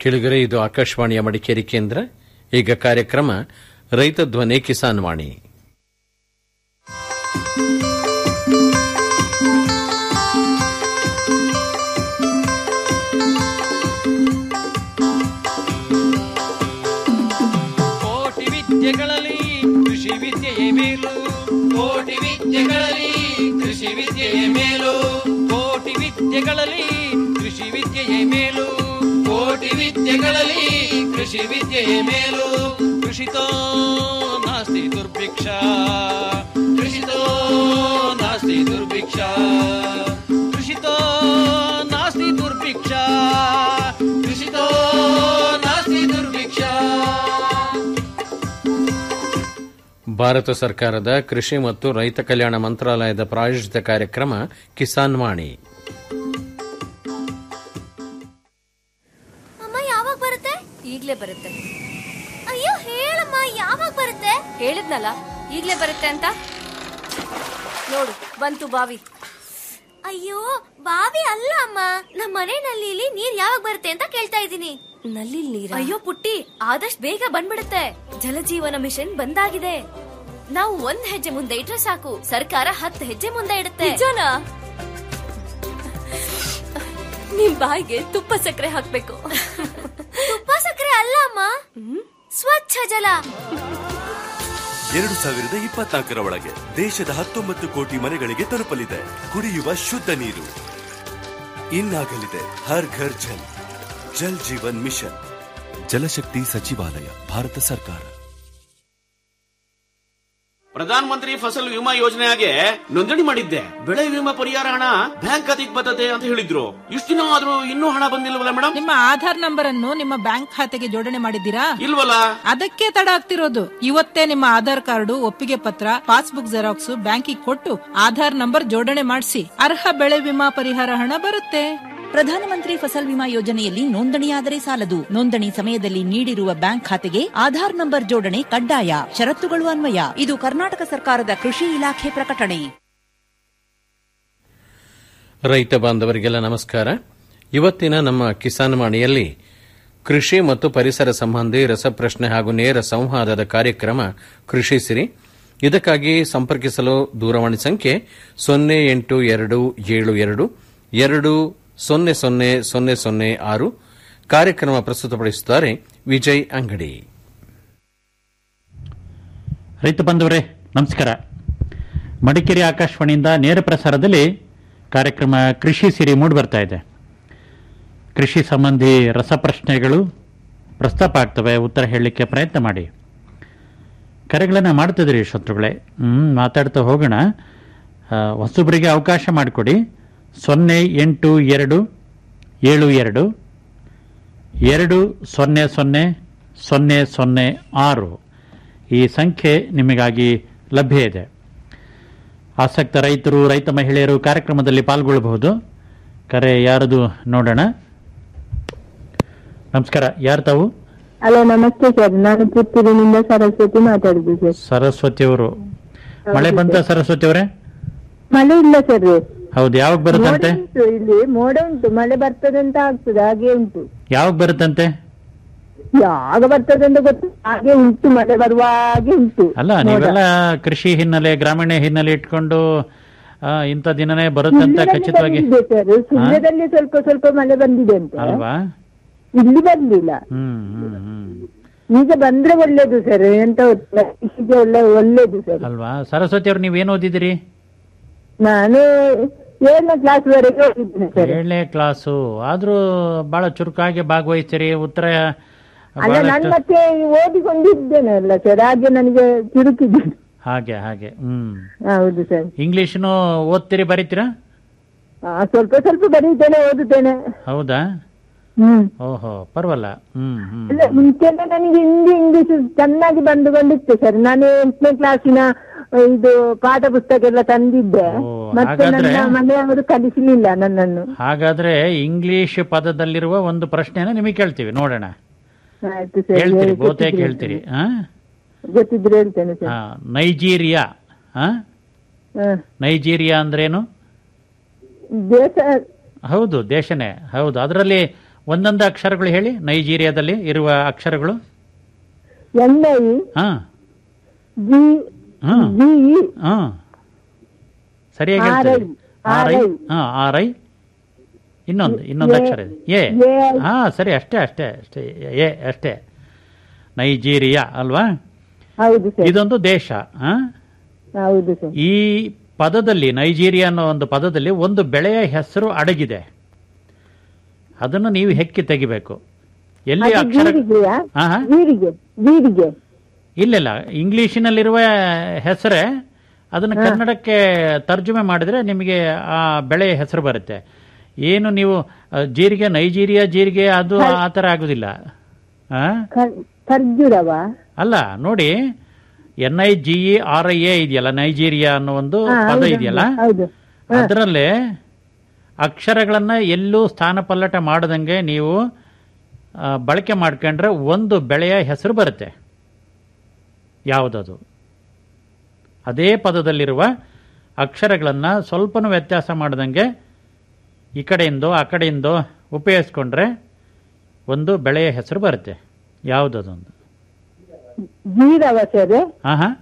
ಕೆಳಗರೆ ಇದು ಆಕಾಶವಾಣಿಯ ಮಡಿಕೇರಿ ಕೇಂದ್ರ ಈಗ ಕಾರ್ಯಕ್ರಮ ರೈತ ಧ್ವನಿ ಕಿಸಾನ್ ವಾಣಿ ಕೋಟಿ ವಿದ್ಯೆಗಳಲ್ಲಿ ಕೃಷಿ ವಿದ್ಯೆಯೇ ಮೇಲು ಕೋಟಿ ವಿದ್ಯೆಗಳಲ್ಲಿ ಕೃಷಿ ವಿದ್ಯೆಯೇ ಮೇಲು ಕೋಟಿ ವಿದ್ಯೆಗಳಲ್ಲಿ ಕೃಷಿ ವಿದ್ಯೆಯೇ ಮೇಲು ಕೋಟಿ ವಿದ್ಯೆಗಳಲ್ಲಿ ಕೃಷಿ ವಿದ್ಯೆಯೇ ಮೇಲು ಕೃಷಿತೋ ನಾಸ್ತಿ ದುರ್ಭಿಕ್ಷ ಕೃಷಿತೋ ನಾಸ್ತಿ ದುರ್ಭಿಕ್ಷ ಕೃಷಿತೋ ನಾಸ್ತಿ ದುರ್ಭಿಕ್ಷ ಕೃಷಿತೋ ನಾಸ್ತಿ ದುರ್ಭಿಕ್ಷ ಭಾರತ ಸರ್ಕಾರದ ಕೃಷಿ ಮತ್ತು ರೈತ ಕಲ್ಯಾಣ ಮಂತ್ರಾಲಯದ ಪ್ರಾಯೋಜಿತ ಕಾರ್ಯಕ್ರಮ ಕಿಸಾನ್ ವಾಣಿ ಅಮ್ಮ ಯಾವಾಗ ಬರುತ್ತೆ ಈಗ್ಲೇ ಬರುತ್ತೆ ಅಯ್ಯೋ ಹೇಳಮ್ಮ ಯಾವಾಗ ಬರುತ್ತೆ ಹೇಳಿದ್ನಲ್ಲ ಈಗ್ಲೇ ಬರುತ್ತೆ ಅಂತ ನೋಡು ಬಂತು ಬಾವಿ ಅಯ್ಯೋ ಬಾವಿ ಅಲ್ಲ ಅಮ್ಮ ನಮ್ಮ ಮನೆ ನಲ್ಲಿಲಿ ನೀರ್ ಯಾವಾಗ ಬರುತ್ತೆ ಅಂತ ಕೇಳ್ತಾ ಇದ್ದೀನಿ ನಲ್ಲಿ ನೀರ ಅಯ್ಯೋ ಪುಟ್ಟಿ ಆದಷ್ಟು ಬೇಗ ಬಂದ್ಬಿಡುತ್ತೆ ಜಲಜೀವನ ಮಿಷನ್ ಬಂದಾಗಿದೆ ನಾವು ಒಂದ್ ಹೆಜ್ಜೆ ಮುಂದೆ ಇಟ್ರೆ ಸಾಕು ಸರ್ಕಾರ ಹತ್ತು ಹೆಜ್ಜೆ ಮುಂದೆ ಇಡುತ್ತೆ ನಿಜನಾ ನಿಮ್ ಬಾಯಿಗೆ ತುಪ್ಪ ಸಕ್ಕರೆ ಹಾಕ್ಬೇಕು ತುಪ್ಪ ಸಕ್ಕರೆ ಅಲ್ಲ ಅಮ್ಮ ಸ್ವಚ್ಛ ಜಲ ಎರಡು ಸಾವಿರದ ಇಪ್ಪತ್ನಾಲ್ಕರ ಒಳಗೆ ದೇಶದ ಹತ್ತೊಂಬತ್ತು ಕೋಟಿ ಮನೆಗಳಿಗೆ ತಲುಪಲಿದೆ ಕುಡಿಯುವ ಶುದ್ಧ ನೀರು ಇನ್ನಾಗಲಿದೆ ಹರ್ ಘರ್ ಜಲ್ ಜಲ್ ಜೀವನ್ ಮಿಷನ್ ಜಲಶಕ್ತಿ ಸಚಿವಾಲಯ ಭಾರತ ಸರ್ಕಾರ ಪ್ರಧಾನ ಮಂತ್ರಿ ಫಸಲ್ ವಿಮಾ ಯೋಜನೆಗೆ ನೋಂದಣಿ ಮಾಡಿದ್ದೆ ಬೆಳೆ ವಿಮಾ ಪರಿಹಾರ ಹಣ ಬ್ಯಾಂಕ್ ಖಾತೆಗೆ ಬರ್ತದೆ ಅಂತ ಹೇಳಿದ್ರು ಇಷ್ಟು ದಿನ ಆದ್ರೂ ಇನ್ನೂ ಹಣ ಬಂದಿಲ್ವಲ್ಲ ಮೇಡಮ್ ನಿಮ್ಮ ಆಧಾರ್ ನಂಬರ್ ಅನ್ನು ನಿಮ್ಮ ಬ್ಯಾಂಕ್ ಖಾತೆಗೆ ಜೋಡಣೆ ಮಾಡಿದ್ದೀರಾ ಇಲ್ವಲ್ಲ ಅದಕ್ಕೆ ತಡ ಆಗ್ತಿರೋದು ಇವತ್ತೇ ನಿಮ್ಮ ಆಧಾರ್ ಕಾರ್ಡು ಒಪ್ಪಿಗೆ ಪತ್ರ ಪಾಸ್ಬುಕ್ ಜೆರಾಕ್ಸ್ ಬ್ಯಾಂಕಿಗೆ ಕೊಟ್ಟು ಆಧಾರ್ ನಂಬರ್ ಜೋಡಣೆ ಮಾಡಿಸಿ ಅರ್ಹ ಬೆಳೆ ವಿಮಾ ಪರಿಹಾರ ಹಣ ಬರುತ್ತೆ ಪ್ರಧಾನಮಂತ್ರಿ ಫಸಲ್ ವಿಮಾ ಯೋಜನೆಯಲ್ಲಿ ನೋಂದಣಿಯಾದರೆ ಸಾಲದು ನೋಂದಣಿ ಸಮಯದಲ್ಲಿ ನೀಡಿರುವ ಬ್ಯಾಂಕ್ ಖಾತೆಗೆ ಆಧಾರ್ ನಂಬರ್ ಜೋಡಣೆ ಕಡ್ಡಾಯ ಷರತ್ತುಗಳು ಅನ್ವಯ ಇದು ಕರ್ನಾಟಕ ಸರ್ಕಾರದ ಕೃಷಿ ಇಲಾಖೆ ಪ್ರಕಟಣೆ ರೈತ ಬಾಂಧವರಿಗೆಲ್ಲ ನಮಸ್ಕಾರ ಇವತ್ತಿನ ನಮ್ಮ ಕಿಸಾನ್ ವಾಣಿಯಲ್ಲಿ ಕೃಷಿ ಮತ್ತು ಪರಿಸರ ಸಂಬಂಧಿ ರಸಪ್ರಶ್ನೆ ಹಾಗೂ ನೇರ ಸಂವಾದದ ಕಾರ್ಯಕ್ರಮ ಕೃಷಿ ಸಿರಿ ಇದಕ್ಕಾಗಿ ಸಂಪರ್ಕಿಸಲು ದೂರವಾಣಿ ಸಂಖ್ಯೆ ಸೊನ್ನೆ ಎಂಟು ಎರಡು ಏಳು ಎರಡು ಎರಡು ಸೊನ್ನೆ ಸೊನ್ನೆ ಸೊನ್ನೆ ಸೊನ್ನೆ ಆರು ಕಾರ್ಯಕ್ರಮ ಪ್ರಸ್ತುತಪಡಿಸುತ್ತಾರೆ ವಿಜಯ್ ಅಂಗಡಿ ರೈತ ಬಂಧುವರೇ ನಮಸ್ಕಾರ ಮಡಿಕೇರಿ ಆಕಾಶವಾಣಿಯಿಂದ ನೇರ ಪ್ರಸಾರದಲ್ಲಿ ಕಾರ್ಯಕ್ರಮ ಕೃಷಿ ಸಿರಿ ಮೂಡಿ ಬರ್ತಾ ಇದೆ ಕೃಷಿ ಸಂಬಂಧಿ ರಸಪ್ರಶ್ನೆಗಳು ಪ್ರಸ್ತಾಪ ಆಗ್ತವೆ ಉತ್ತರ ಹೇಳಲಿಕ್ಕೆ ಪ್ರಯತ್ನ ಮಾಡಿ ಕರೆಗಳನ್ನು ಮಾಡ್ತಿದ್ರಿ ಶತ್ರುಗಳೇ ಹ್ಞೂ ಮಾತಾಡ್ತಾ ಹೋಗೋಣ ಆ, ಹೊಸಬ್ರಿಗೆ ಅವಕಾಶ ಮಾಡಿಕೊಡಿ ಸೊನ್ನೆ ಎಂಟು ಎರಡು ಏಳು ಎರಡು ಎರಡು ಸೊನ್ನೆ ಸೊನ್ನೆ ಸೊನ್ನೆ ಸೊನ್ನೆ ಆರು ಈ ಸಂಖ್ಯೆ ನಿಮಗಾಗಿ ಲಭ್ಯ ಇದೆ ಆಸಕ್ತ ರೈತರು ರೈತ ಮಹಿಳೆಯರು ಕಾರ್ಯಕ್ರಮದಲ್ಲಿ ಪಾಲ್ಗೊಳ್ಳಬಹುದು ಕರೆ ಯಾರದು ನೋಡೋಣ ನಮಸ್ಕಾರ ಯಾರು ತಾವು ಹಲೋ ನಮಸ್ತೆ ಸರ್ ನಾನು ಪುತ್ತೂರಿನಿಂದ ಸರಸ್ವತಿ ಮಾತಾಡುದು ಸರ್ ಸರಸ್ವತಿ ಅವರು ಮಳೆ ಬಂತ ಸರಸ್ವತಿ ಅವರೇ ಮಳೆ ಇಲ್ಲ ಸರ್ ಹೌದು ಯಾವಾಗ ಮೋಡ ಬರುತ್ತಂತೆ ಉಂಟು ಇಲ್ಲಿ ಮೋಡ ಉಂಟು ಮಳೆ ಬರ್ತದೆ ಅಂತ ಆಗ್ತದೆ ಹಾಗೆ ಉಂಟು ಯಾವಾಗ ಬರುತ್ತಂತೆ ಯಾವಾಗ ಬರ್ತದೆ ಅಂತ ಗೊತ್ತು ಹಾಗೆ ಉಂಟು ಮಳೆ ಬರುವ ಹಾಗೆ ಉಂಟು ಅಲ್ಲ ಮೋಡ. ನೀವೆಲ್ಲ ಕೃಷಿ ಹಿನ್ನೆಲೆ ಗ್ರಾಮೀಣ ಹಿನ್ನೆಲೆ ಇಟ್ಕೊಂಡು ಆ, ಇಂಥ ದಿನನೇ ಬರುತ್ತಂತ ಸುಳ್ಯದಲ್ಲಿ ಖಚಿತವಾಗಿ ಬಂದಿದೆ ಸರ್ ಸುಳ್ಯದಲ್ಲಿ ಸ್ವಲ್ಪ ಸ್ವಲ್ಪ ಮಳೆ ಬಂದಿದೆ ಅಂತ ಅಲ್ವಾ ಇಲ್ಲಿ ಬಂದಿಲ್ಲ ಹ್ಮ್ ಹ್ಮ್ ಹ್ಮ್ ಈಗ ಬಂದ್ರೆ ಒಳ್ಳೇದು ಸರ್ ಎಂತ ಗೊತ್ತಿಲ್ಲ ಕೃಷಿಗೆ ಒಳ್ಳೆ ಒಳ್ಳೇದು ಸರ್ ಅಲ್ವಾ ಸರಸ್ವತಿ ಅವ್ರು ನೀವೇನು ಓದಿದಿರಿ ನಾನು ಏಳನೇ ಕ್ಲಾಸ್ ವರೆಗೆ ಹೋಗಿದ್ದೇನೆ ಸರ್ ಏಳನೇ ಕ್ಲಾಸು ಆದ್ರೂ ಬಹಳ ಚುರುಕಾಗಿ ಭಾಗವಹಿಸ್ತೀರಿ ಉತ್ತರ ಅಲ್ಲ ನಾನು ಬಹಳಷ್ಟು ಮತ್ತೆ ಓದಿಕೊಂಡಿದ್ದೇನೆ ಅಲ್ಲ ಸರ್ ಹಾಗೆ ನನಗೆ ಚುರುಕಿದೆ ಹಾಗೆ ಹಾಗೆ ಹ್ಮ್ ಹೌದು ಸರ್ ಇಂಗ್ಲಿಷ್ನು ಓದ್ತೀರಿ ಬರೀತೀರಾ ಆ, ಸ್ವಲ್ಪ ಸ್ವಲ್ಪ ಬರೀತೇನೆ ಓದುತ್ತೇನೆ ಹೌದಾ ಹ್ಮ್ ಓಹೋ ಪರವಲ್ಲ ಹ್ಮ್ ಹ್ಮ್ ಅಲ್ಲ ಮುಂಚೆಲ್ಲ ನನಗೆ ಹಿಂದಿ ಇಂಗ್ಲಿಷ್ ಚೆನ್ನಾಗಿ ಬಂದುಕೊಂಡಿತ್ತು ಸರ್ ನಾನು ಎಂಟನೇ ಕ್ಲಾಸಿನ ಇದು ಪಾಠ ಪುಸ್ತಕ ಎಲ್ಲ ತಂದಿದ್ದೆ ಮತ್ತೆ ಹಾಗಾದ್ರೆ- ನನ್ನ ಮನೆಯವರು ಕಲಿಸಲಿಲ್ಲ ನನ್ನನ್ನು ಹಾಗಾದ್ರೆ ಇಂಗ್ಲಿಷ್ ಪದದಲ್ಲಿರುವ ಒಂದು ಪ್ರಶ್ನೆನ ನಿಮಗೆ ಕೇಳ್ತೀವಿ ನೋಡೋಣ ಆಯ್ತು ಸರ್ ಹೇಳ್ತೀರಿ ಹೇಳಿ, ಬಹುತೇಕ ಗೊತ್ತಿದ್ರೆ ಹೇಳ್ತೀರಿ ಹಾ ಗೊತ್ತಿದ್ರೆ ಹೇಳ್ತೇನೆ ಸರ್ ಹಾ, ನೈಜೀರಿಯಾ ಹಾ ಹ. ನೈಜೀರಿಯಾ ಅಂದ್ರೇನು ದೇಶ ಹೌದು ದೇಶನೇ ಹೌದು ಅದರಲ್ಲಿ ಒಂದೊಂದು ಅಕ್ಷರಗಳು ಹೇಳಿ ನೈಜೀರಿಯಾದಲ್ಲಿ ಇರುವ ಅಕ್ಷರಗಳು ಎನ್ ಐ ಹಾ ಜಿ ಹಾ ಜಿ ಹಾ ಸರಿಯಾಗಿ ಆರ್ ಹೇಳ್ತೀರಿ I, R I R I. ಹಾ ಆರ್ ಐ ಇನ್ನೊಂದು ಇನ್ನೊಂದು ಎ, ಅಕ್ಷರ ಇದೆ ಎ ಎ ಐ. ಹಾ ಸರಿ ಅಷ್ಟೇ ಅಷ್ಟೇ ಅಷ್ಟೇ ಎ ಅಷ್ಟೇ ನೈಜೀರಿಯಾ ಅಲ್ವಾ ಹೌದು ಸರ್ ಇದೊಂದು ದೇಶ ಹಾ ಹೌದು ಸರ್ ಈ ಪದದಲ್ಲಿ ನೈಜೀರಿಯಾ ಅನ್ನೋ ಒಂದು ಪದದಲ್ಲಿ ಒಂದು ಬೆಳೆಯ ಹೆಸರು ಅಡಗಿದೆ ಅದನ್ನು ನೀವು ಹೆಕ್ಕಿ ತೆಗಿಬೇಕು ಎಲ್ಲಿ ಅದು ಅಕ್ಷರ ಜೀರಿಗೆಯಾ ಹಾ ಹಾ ಜೀರಿಗೆ ಜೀರಿಗೆ ಇಲ್ಲಿಲ್ಲ ಇಂಗ್ಲಿಷಿನಲ್ಲಿರುವ ಹೆಸರೇ ಅದನ್ನು ಕನ್ನಡಕ್ಕೆ ತರ್ಜುಮೆ ಮಾಡಿದ್ರೆ ನಿಮಗೆ ಆ ಬೆಳೆಯ ಹೆಸರು ಬರುತ್ತೆ ಏನು ನೀವು ಆ, ಜೀರಿಗೆ ನೈಜೀರಿಯಾ ಜೀರಿಗೆ ಅದು ಆ ಥರ ಆಗುದಿಲ್ಲ ಆ? ಖರ್- ಖರ್ಜೂರವಾ ಅಲ್ಲ ನೋಡಿ N I G E R I A ಇದೆಯಲ್ಲ ನೈಜೀರಿಯಾ ಅನ್ನೋ ಒಂದು ಹಾ, ಪದ ಹೌದು, ಇದೆಯಲ್ಲ ಹೌದು ಅದರಲ್ಲೇ ಅಕ್ಷರಗಳನ್ನ ಎಲ್ಲೂ ಸ್ಥಾನಪಲ್ಲಟ ಮಾಡದಂಗೆ ನೀವು ಆ, ಬಳಕೆ ಮಾಡ್ಕೊಂಡ್ರೆ ಒಂದು ಬೆಳೆಯ ಹೆಸರು ಬರುತ್ತೆ ಯಾವುದದು ಅದೇ ಪದದಲ್ಲಿರುವ ಅಕ್ಷರಗಳನ್ನು ಸ್ವಲ್ಪನೂ ವ್ಯತ್ಯಾಸ ಮಾಡದಂಗೆ ಈ ಕಡೆಯಿಂದೋ ಆ ಕಡೆಯಿಂದೋ ಉಪಯೋಗಿಸ್ಕೊಂಡ್ರೆ ಒಂದು ಬೆಳೆಯ ಹೆಸರು ಬರುತ್ತೆ ಯಾವುದದೊಂದು ಜೀರವ ಸರ್ ಹಾ ಹಾ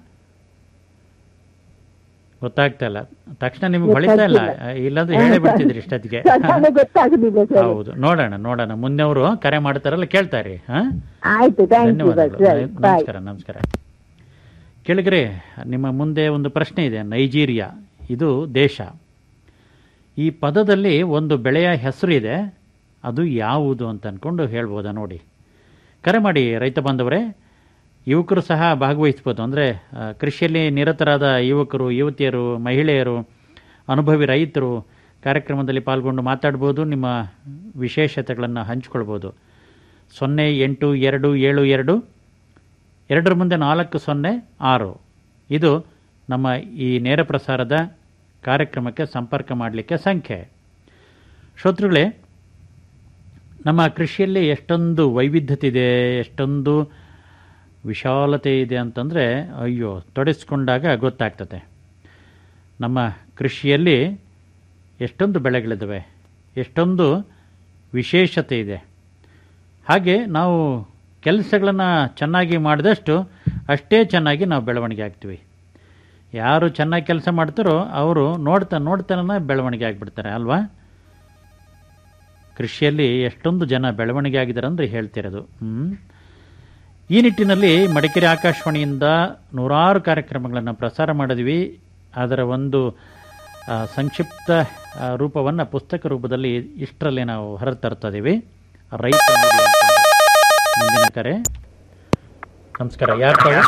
ಗೊತ್ತಾಗ್ತಾ ಇಲ್ಲ ತಕ್ಷಣ ನಿಮ್ಗೆ ಹೊಳಿತಾ ಇಲ್ಲ ಇಲ್ಲಾಂದ್ರೆ ಹೇಳೇ ಬಿಡ್ತಿದ್ರಿ ಇಷ್ಟೊತ್ತಿಗೆ ನನಗೆ ಗೊತ್ತಾಗುದಿಲ್ಲ ಸರ್ ಹೌದು ನೋಡೋಣ ನೋಡೋಣ ಮುಂದೆವರು ಕರೆ ಮಾಡ್ತಾರಲ್ಲ ಕೇಳ್ತಾರಿ ಹಾ ಆಯ್ತು ಥ್ಯಾಂಕ್ ಯು ಧನ್ಯವಾದಗಳು ಸರ್ ಬಾಯ್ ನಮಸ್ಕಾರ ನಮಸ್ಕಾರ ಕೇಳಿಗ್ರೆ ನಿಮ್ಮ ಮುಂದೆ ಒಂದು ಪ್ರಶ್ನೆ ಇದೆ ನೈಜೀರಿಯಾ ಇದು ದೇಶ ಈ ಪದದಲ್ಲಿ ಒಂದು ಬೆಳೆಯ ಹೆಸರು ಇದೆ ಅದು ಯಾವುದು ಅಂತ ಅಂದ್ಕೊಂಡು ಹೇಳ್ಬೋದಾ ನೋಡಿ ಕರೆ ಮಾಡಿ ರೈತ ಬಾಂಧವರೇ ಯುವಕರು ಸಹ ಭಾಗವಹಿಸ್ಬೋದು ಅಂದರೆ ಕೃಷಿಯಲ್ಲಿ ನಿರತರಾದ ಯುವಕರು ಯುವತಿಯರು ಮಹಿಳೆಯರು ಅನುಭವಿ ರೈತರು ಕಾರ್ಯಕ್ರಮದಲ್ಲಿ ಪಾಲ್ಗೊಂಡು ಮಾತಾಡ್ಬೋದು ನಿಮ್ಮ ವಿಶೇಷತೆಗಳನ್ನು ಹಂಚ್ಕೊಳ್ಬೋದು ಸೊನ್ನೆ ಎಂಟು ಎರಡು ಏಳು ಎರಡು ಎರಡರ ಮುಂದೆ ನಾಲ್ಕು ಸೊನ್ನೆ ಆರು ಇದು ನಮ್ಮ ಈ ನೇರ ಪ್ರಸಾರದ ಕಾರ್ಯಕ್ರಮಕ್ಕೆ ಸಂಪರ್ಕ ಮಾಡಲಿಕ್ಕೆ ಸಂಖ್ಯೆ ಶ್ರೋತೃಗಳೇ ನಮ್ಮ ಕೃಷಿಯಲ್ಲಿ ಎಷ್ಟೊಂದು ವೈವಿಧ್ಯತೆ ಇದೆ ಎಷ್ಟೊಂದು ವಿಶಾಲತೆ ಇದೆ ಅಂತಂದರೆ ಅಯ್ಯೋ ತೊಡಗಿಸ್ಕೊಂಡಾಗ ಗೊತ್ತಾಗ್ತದೆ ನಮ್ಮ ಕೃಷಿಯಲ್ಲಿ ಎಷ್ಟೊಂದು ಬೆಳೆಗಳಿದ್ದಾವೆ ಎಷ್ಟೊಂದು ವಿಶೇಷತೆ ಇದೆ ಹಾಗೆ ನಾವು ಕೆಲಸಗಳನ್ನು ಚೆನ್ನಾಗಿ ಮಾಡಿದಷ್ಟು ಅಷ್ಟೇ ಚೆನ್ನಾಗಿ ನಾವು ಬೆಳವಣಿಗೆ ಆಗ್ತೀವಿ ಯಾರು ಚೆನ್ನಾಗಿ ಕೆಲಸ ಮಾಡ್ತಾರೋ ಅವರು ನೋಡ್ತಾ ನೋಡ್ತಾನೆ ಬೆಳವಣಿಗೆ ಆಗಿಬಿಡ್ತಾರೆ ಅಲ್ವಾ ಕೃಷಿಯಲ್ಲಿ ಎಷ್ಟೊಂದು ಜನ ಬೆಳವಣಿಗೆ ಆಗಿದ್ದಾರೆ ಅಂದರೆ ಹೇಳ್ತಿರೋದು ಹ್ಞೂ ಈ ನಿಟ್ಟಿನಲ್ಲಿ ಮಡಿಕೇರಿ ಆಕಾಶವಾಣಿಯಿಂದ ನೂರಾರು ಕಾರ್ಯಕ್ರಮಗಳನ್ನು ಪ್ರಸಾರ ಮಾಡಿದ್ವಿ ಅದರ ಒಂದು ಆ, ಸಂಕ್ಷಿಪ್ತ ರೂಪವನ್ನು ಪುಸ್ತಕ ರೂಪದಲ್ಲಿ ಇಷ್ಟರಲ್ಲಿ ನಾವು ಹೊರತರ್ತಾ ಇದ್ದೀವಿ ರೈತ ನುಡಿ ಅಂತಂದು. ಮುಂದಿನ ಕರೆ ನಮಸ್ಕಾರ ಯಾರು ತಾವು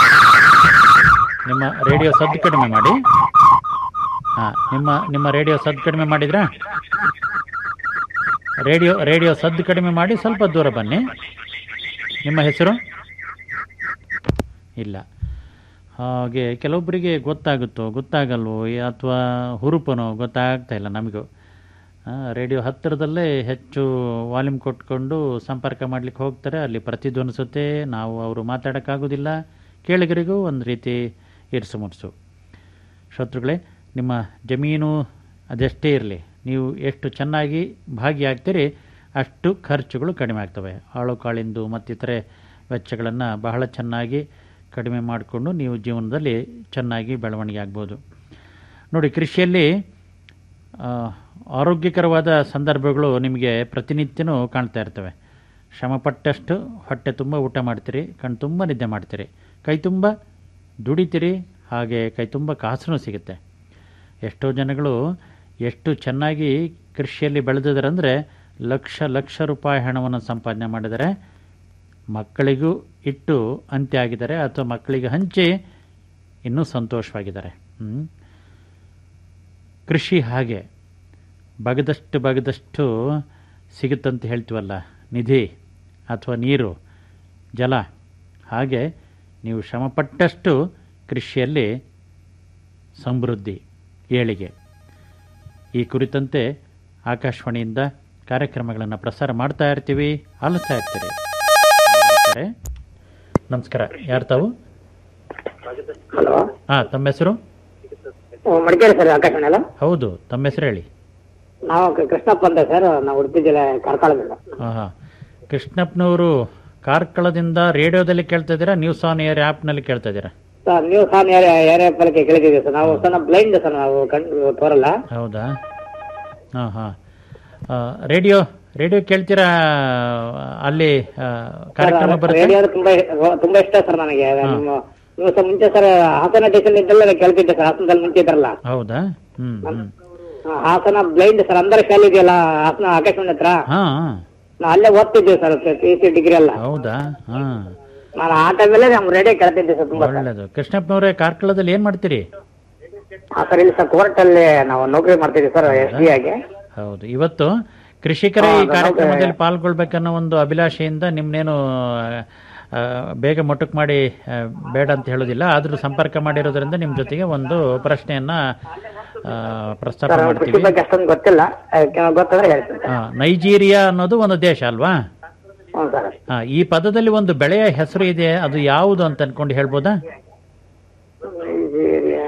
ನಿಮ್ಮ ರೇಡಿಯೋ ಸದ್ದು ಕಡಿಮೆ ಮಾಡಿ ಹಾಂ ನಿಮ್ಮ ನಿಮ್ಮ ರೇಡಿಯೋ ಸದ್ದು ಕಡಿಮೆ ಮಾಡಿದ್ರಾ ರೇಡಿಯೋ ರೇಡಿಯೋ ಸದ್ದು ಕಡಿಮೆ ಮಾಡಿ ಸ್ವಲ್ಪ ದೂರ ಬನ್ನಿ ನಿಮ್ಮ ಹೆಸರು ಇಲ್ಲ ಹಾಗೆ ಕೆಲವೊಬ್ಬರಿಗೆ ಗೊತ್ತಾಗುತ್ತೋ ಗೊತ್ತಾಗಲ್ವೋ ಅಥವಾ ಹುರುಪನೋ ಗೊತ್ತಾಗ್ತಾ ಇಲ್ಲ ನಮಗೂ ಆ, ರೇಡಿಯೋ ಹತ್ತಿರದಲ್ಲೇ ಹೆಚ್ಚು ವಾಲ್ಯೂಮ್ ಕೊಟ್ಕೊಂಡು ಸಂಪರ್ಕ ಮಾಡಲಿಕ್ಕೆ ಹೋಗ್ತಾರೆ ಅಲ್ಲಿ ಪ್ರತಿಧ್ವನಿಸುತ್ತೆ ನಾವು ಅವರು ಮಾತಾಡೋಕ್ಕಾಗೋದಿಲ್ಲ ಕೇಳಿಗರಿಗೂ ಒಂದು ರೀತಿ ಇರಿಸು ಮುಟ್ಸು ಶತ್ರುಗಳೇ ನಿಮ್ಮ ಜಮೀನು ಅದೆಷ್ಟೇ ಇರಲಿ ನೀವು ಎಷ್ಟು ಚೆನ್ನಾಗಿ ಭಾಗಿಯಾಗ್ತೀರಿ ಅಷ್ಟು ಖರ್ಚುಗಳು ಕಡಿಮೆ ಆಗ್ತವೆ ಆಳು ಕಾಳಿಂದು ಮತ್ತಿತರೆ ವೆಚ್ಚಗಳನ್ನು ಬಹಳ ಚೆನ್ನಾಗಿ ಕಡಿಮೆ ಮಾಡಿಕೊಂಡು ನೀವು ಜೀವನದಲ್ಲಿ ಚೆನ್ನಾಗಿ ಬೆಳವಣಿಗೆ ಆಗ್ಬೋದು ನೋಡಿ ಕೃಷಿಯಲ್ಲಿ ಆ, ಆರೋಗ್ಯಕರವಾದ ಸಂದರ್ಭಗಳು ನಿಮಗೆ ಪ್ರತಿನಿತ್ಯನೂ ಕಾಣ್ತಾ ಇರ್ತವೆ ಶ್ರಮಪಟ್ಟಷ್ಟು ಹೊಟ್ಟೆ ತುಂಬ ಊಟ ಮಾಡ್ತೀರಿ ಕಣ್ ತುಂಬ ನಿದ್ದೆ ಮಾಡ್ತೀರಿ ಕೈ ತುಂಬ ದುಡಿತೀರಿ ಹಾಗೆ ಕೈ ತುಂಬ ಕಾಸು ಸಿಗುತ್ತೆ ಎಷ್ಟೋ ಜನಗಳು ಎಷ್ಟು ಚೆನ್ನಾಗಿ ಕೃಷಿಯಲ್ಲಿ ಬೆಳೆದಿದ್ದಾರೆ ಅಂದರೆ ಲಕ್ಷ ಲಕ್ಷ ರೂಪಾಯಿ ಹಣವನ್ನು ಸಂಪಾದನೆ ಮಾಡಿದರೆ ಮಕ್ಕಳಿಗೂ ಇಟ್ಟು ಅಂತ್ಯ ಆಗಿದ್ದಾರೆ ಅಥವಾ ಮಕ್ಕಳಿಗೆ ಹಂಚಿ ಇನ್ನೂ ಸಂತೋಷವಾಗಿದ್ದಾರೆ ಹ್ಮ್? ಕೃಷಿ ಹಾಗೆ ಬಗದಷ್ಟು ಬಗದಷ್ಟು ಸಿಗುತ್ತಂತ ಹೇಳ್ತೀವಲ್ಲ ನಿಧಿ ಅಥವಾ ನೀರು ಜಲ ಹಾಗೆ ನೀವು ಶ್ರಮಪಟ್ಟಷ್ಟು ಕೃಷಿಯಲ್ಲಿ ಸಮೃದ್ಧಿ ಏಳಿಗೆ ಈ ಕುರಿತಂತೆ ಆಕಾಶವಾಣಿಯಿಂದ ಕಾರ್ಯಕ್ರಮಗಳನ್ನು ಪ್ರಸಾರ ಮಾಡ್ತಾ ಇರ್ತೀವಿ ಆಲಿಸ್ತಾ ಇರ್ತೀರಿ ನಮಸ್ಕಾರ. ನಮಸ್ಕಾರ ಯಾರು ತಾವು ಹಲೋ ಹಾಂ ತಮ್ಮ ಹೆಸರು ಮಡಿಕೇರಿ ಸರ್ ಆಕಾಶವಾಣಿ ಅಲ್ಲ ಹೌದು ತಮ್ಮ ಹೆಸರು ಹೇಳಿ ನಾವು ಕ- ಕೃಷ್ಣಪ್ಪ ಅಂತ ಸರ್ ನಾವು ಉಡುಪಿ ಜಿಲ್ಲೆ ಕಾರ್ಕಳದಿಂದ ಹಾಂ ಕೃಷ್ಣಪ್ಪನವರು ಕಾರ್ಕಳದಿಂದ ರೇಡಿಯೋದಲ್ಲಿ ಕೇಳ್ತಾ ಇದ್ದೀರಾ ನ್ಯೂಸ್ ಆನ್ ಏರ್ ಆ್ಯಪ್ನಲ್ಲಿ ಕೇಳ್ತಾ ಇದ್ದೀರಾ ಸರ್ ನೀವು ಖಾನ್ ಏರಿಯಾ ಏರಿಯಾ ಪಲಕ್ಕೆ ಕೇಳಿದ್ದೀವಿ ಸರ್ ನಾವು ಸರ್ ನಾವು ಬ್ಲೈಂಡ್ ಸರ್ ನಾವು ಕಣ್ಣು ತೋರಲ್ಲ ಹೌದಾ ಹಾಂ ಹಾಂ ರೇಡಿಯೋ ರೇಡಿಯೋ ಕೇಳ್ತೀರಾ ಅಲ್ಲಿ ಆ, ಕಾರ್ಯಕ್ರಮ ಬರುತ್ತೆ ರೇಡಿಯೋ ತುಂಬಾ ತುಂಬಾ ಇಷ್ಟ ಸರ್ ನನಗೆ ನಿಮ್ಮ ನೀವು ಸರ್ ಮುಂಚೆ ಸರ್ ಹಾಸನ ಸ್ಟೇಷನ್ ಇದ್ದಲ್ಲ ಕೇಳ್ತಿದ್ದೆ ಸರ್ ಹಾಸನದಲ್ಲಿ ಮುಂಚೆ ಇದ್ರಲ್ಲ ಹೌದಾ ಹ್ಮ್ ಹ್ಮ್ ಆ, ಹಾಸನ ಬ್ಲೈಂಡ್ ಸರ್ ಅಂದರ ಶಾಲೆ ಇದೆಯಲ್ಲ ಹಾಸನ ಆಕಾಶವಾಣಿ ಹತ್ರ ಹಾ ನಾವು ಅಲ್ಲೇ ಓದ್ತಿದ್ದೆ ಸರ್ ಪಿ ಸಿ ಡಿಗ್ರಿ ಎಲ್ಲ ಹೌದಾ ಹಾ ನಾನು ಆ ಟೈಮಲ್ಲೇ ನಮ್ಮ ರೇಡಿಯೋ ಕೇಳ್ತಿದ್ದೆ ಸರ್ ತುಂಬಾ ಒಳ್ಳೇದು ಕೃಷ್ಣಪ್ಪನವರೇ ಕಾರ್ಕಳದಲ್ಲಿ ಏನ್ ಮಾಡ್ತೀರಿ ಆ, ಸರ್ ಇಲ್ಲಿ ಸರ್ ಕೋರ್ಟ್ ಅಲ್ಲಿ ನಾವು ನೌಕರಿ ಮಾಡ್ತಿದ್ದೀವಿ ಸರ್ ಎಸ್ ಡಿ ಆಗಿ ಹೌದು ಇವತ್ತು ಕೃಷಿಕರೇ ಈ ಕಾರ್ಯಕ್ರಮದಲ್ಲಿ ಪಾಲ್ಗೊಳ್ಬೇಕನ್ನೋ ಒಂದು ಅಭಿಲಾಷೆಯಿಂದ ನಿಮ್ನೇನು ಆ, ಬೇಗ ಮೊಟಕು ಮಾಡಿ ಆ, ಬೇಡ ಅಂತ ಹೇಳೋದಿಲ್ಲ ಆದ್ರೂ ಸಂಪರ್ಕ ಮಾಡಿರೋದ್ರಿಂದ ನಿಮ್ ಜೊತೆಗೆ ಒಂದು ಪ್ರಶ್ನೆಯನ್ನ ಆ, ಪ್ರಸ್ತಾಪ ಸರ್ ಕೃಷಿ ಮಾಡ್ತೀವಿ ಬಗ್ಗೆ ಅಷ್ಟೊಂದು ಗೊತ್ತಿಲ್ಲ ಆ, ಗೊತ್ತಾದ್ರೆ ಹೇಳ್ತೀನಿ ಆ, ನೈಜೀರಿಯಾ ಅನ್ನೋದು ಒಂದು ದೇಶ ಅಲ್ವಾ ಹ್ಞೂ ಸರ್ ಆ, ಈ ಪದದಲ್ಲಿ ಒಂದು ಬೆಳೆಯ ಹೆಸರು ಇದೆ ಅದು ಯಾವುದು ಅಂತ ಅನ್ಕೊಂಡು ಹೇಳ್ಬೋದಾ ನೈಜೀರಿಯಾ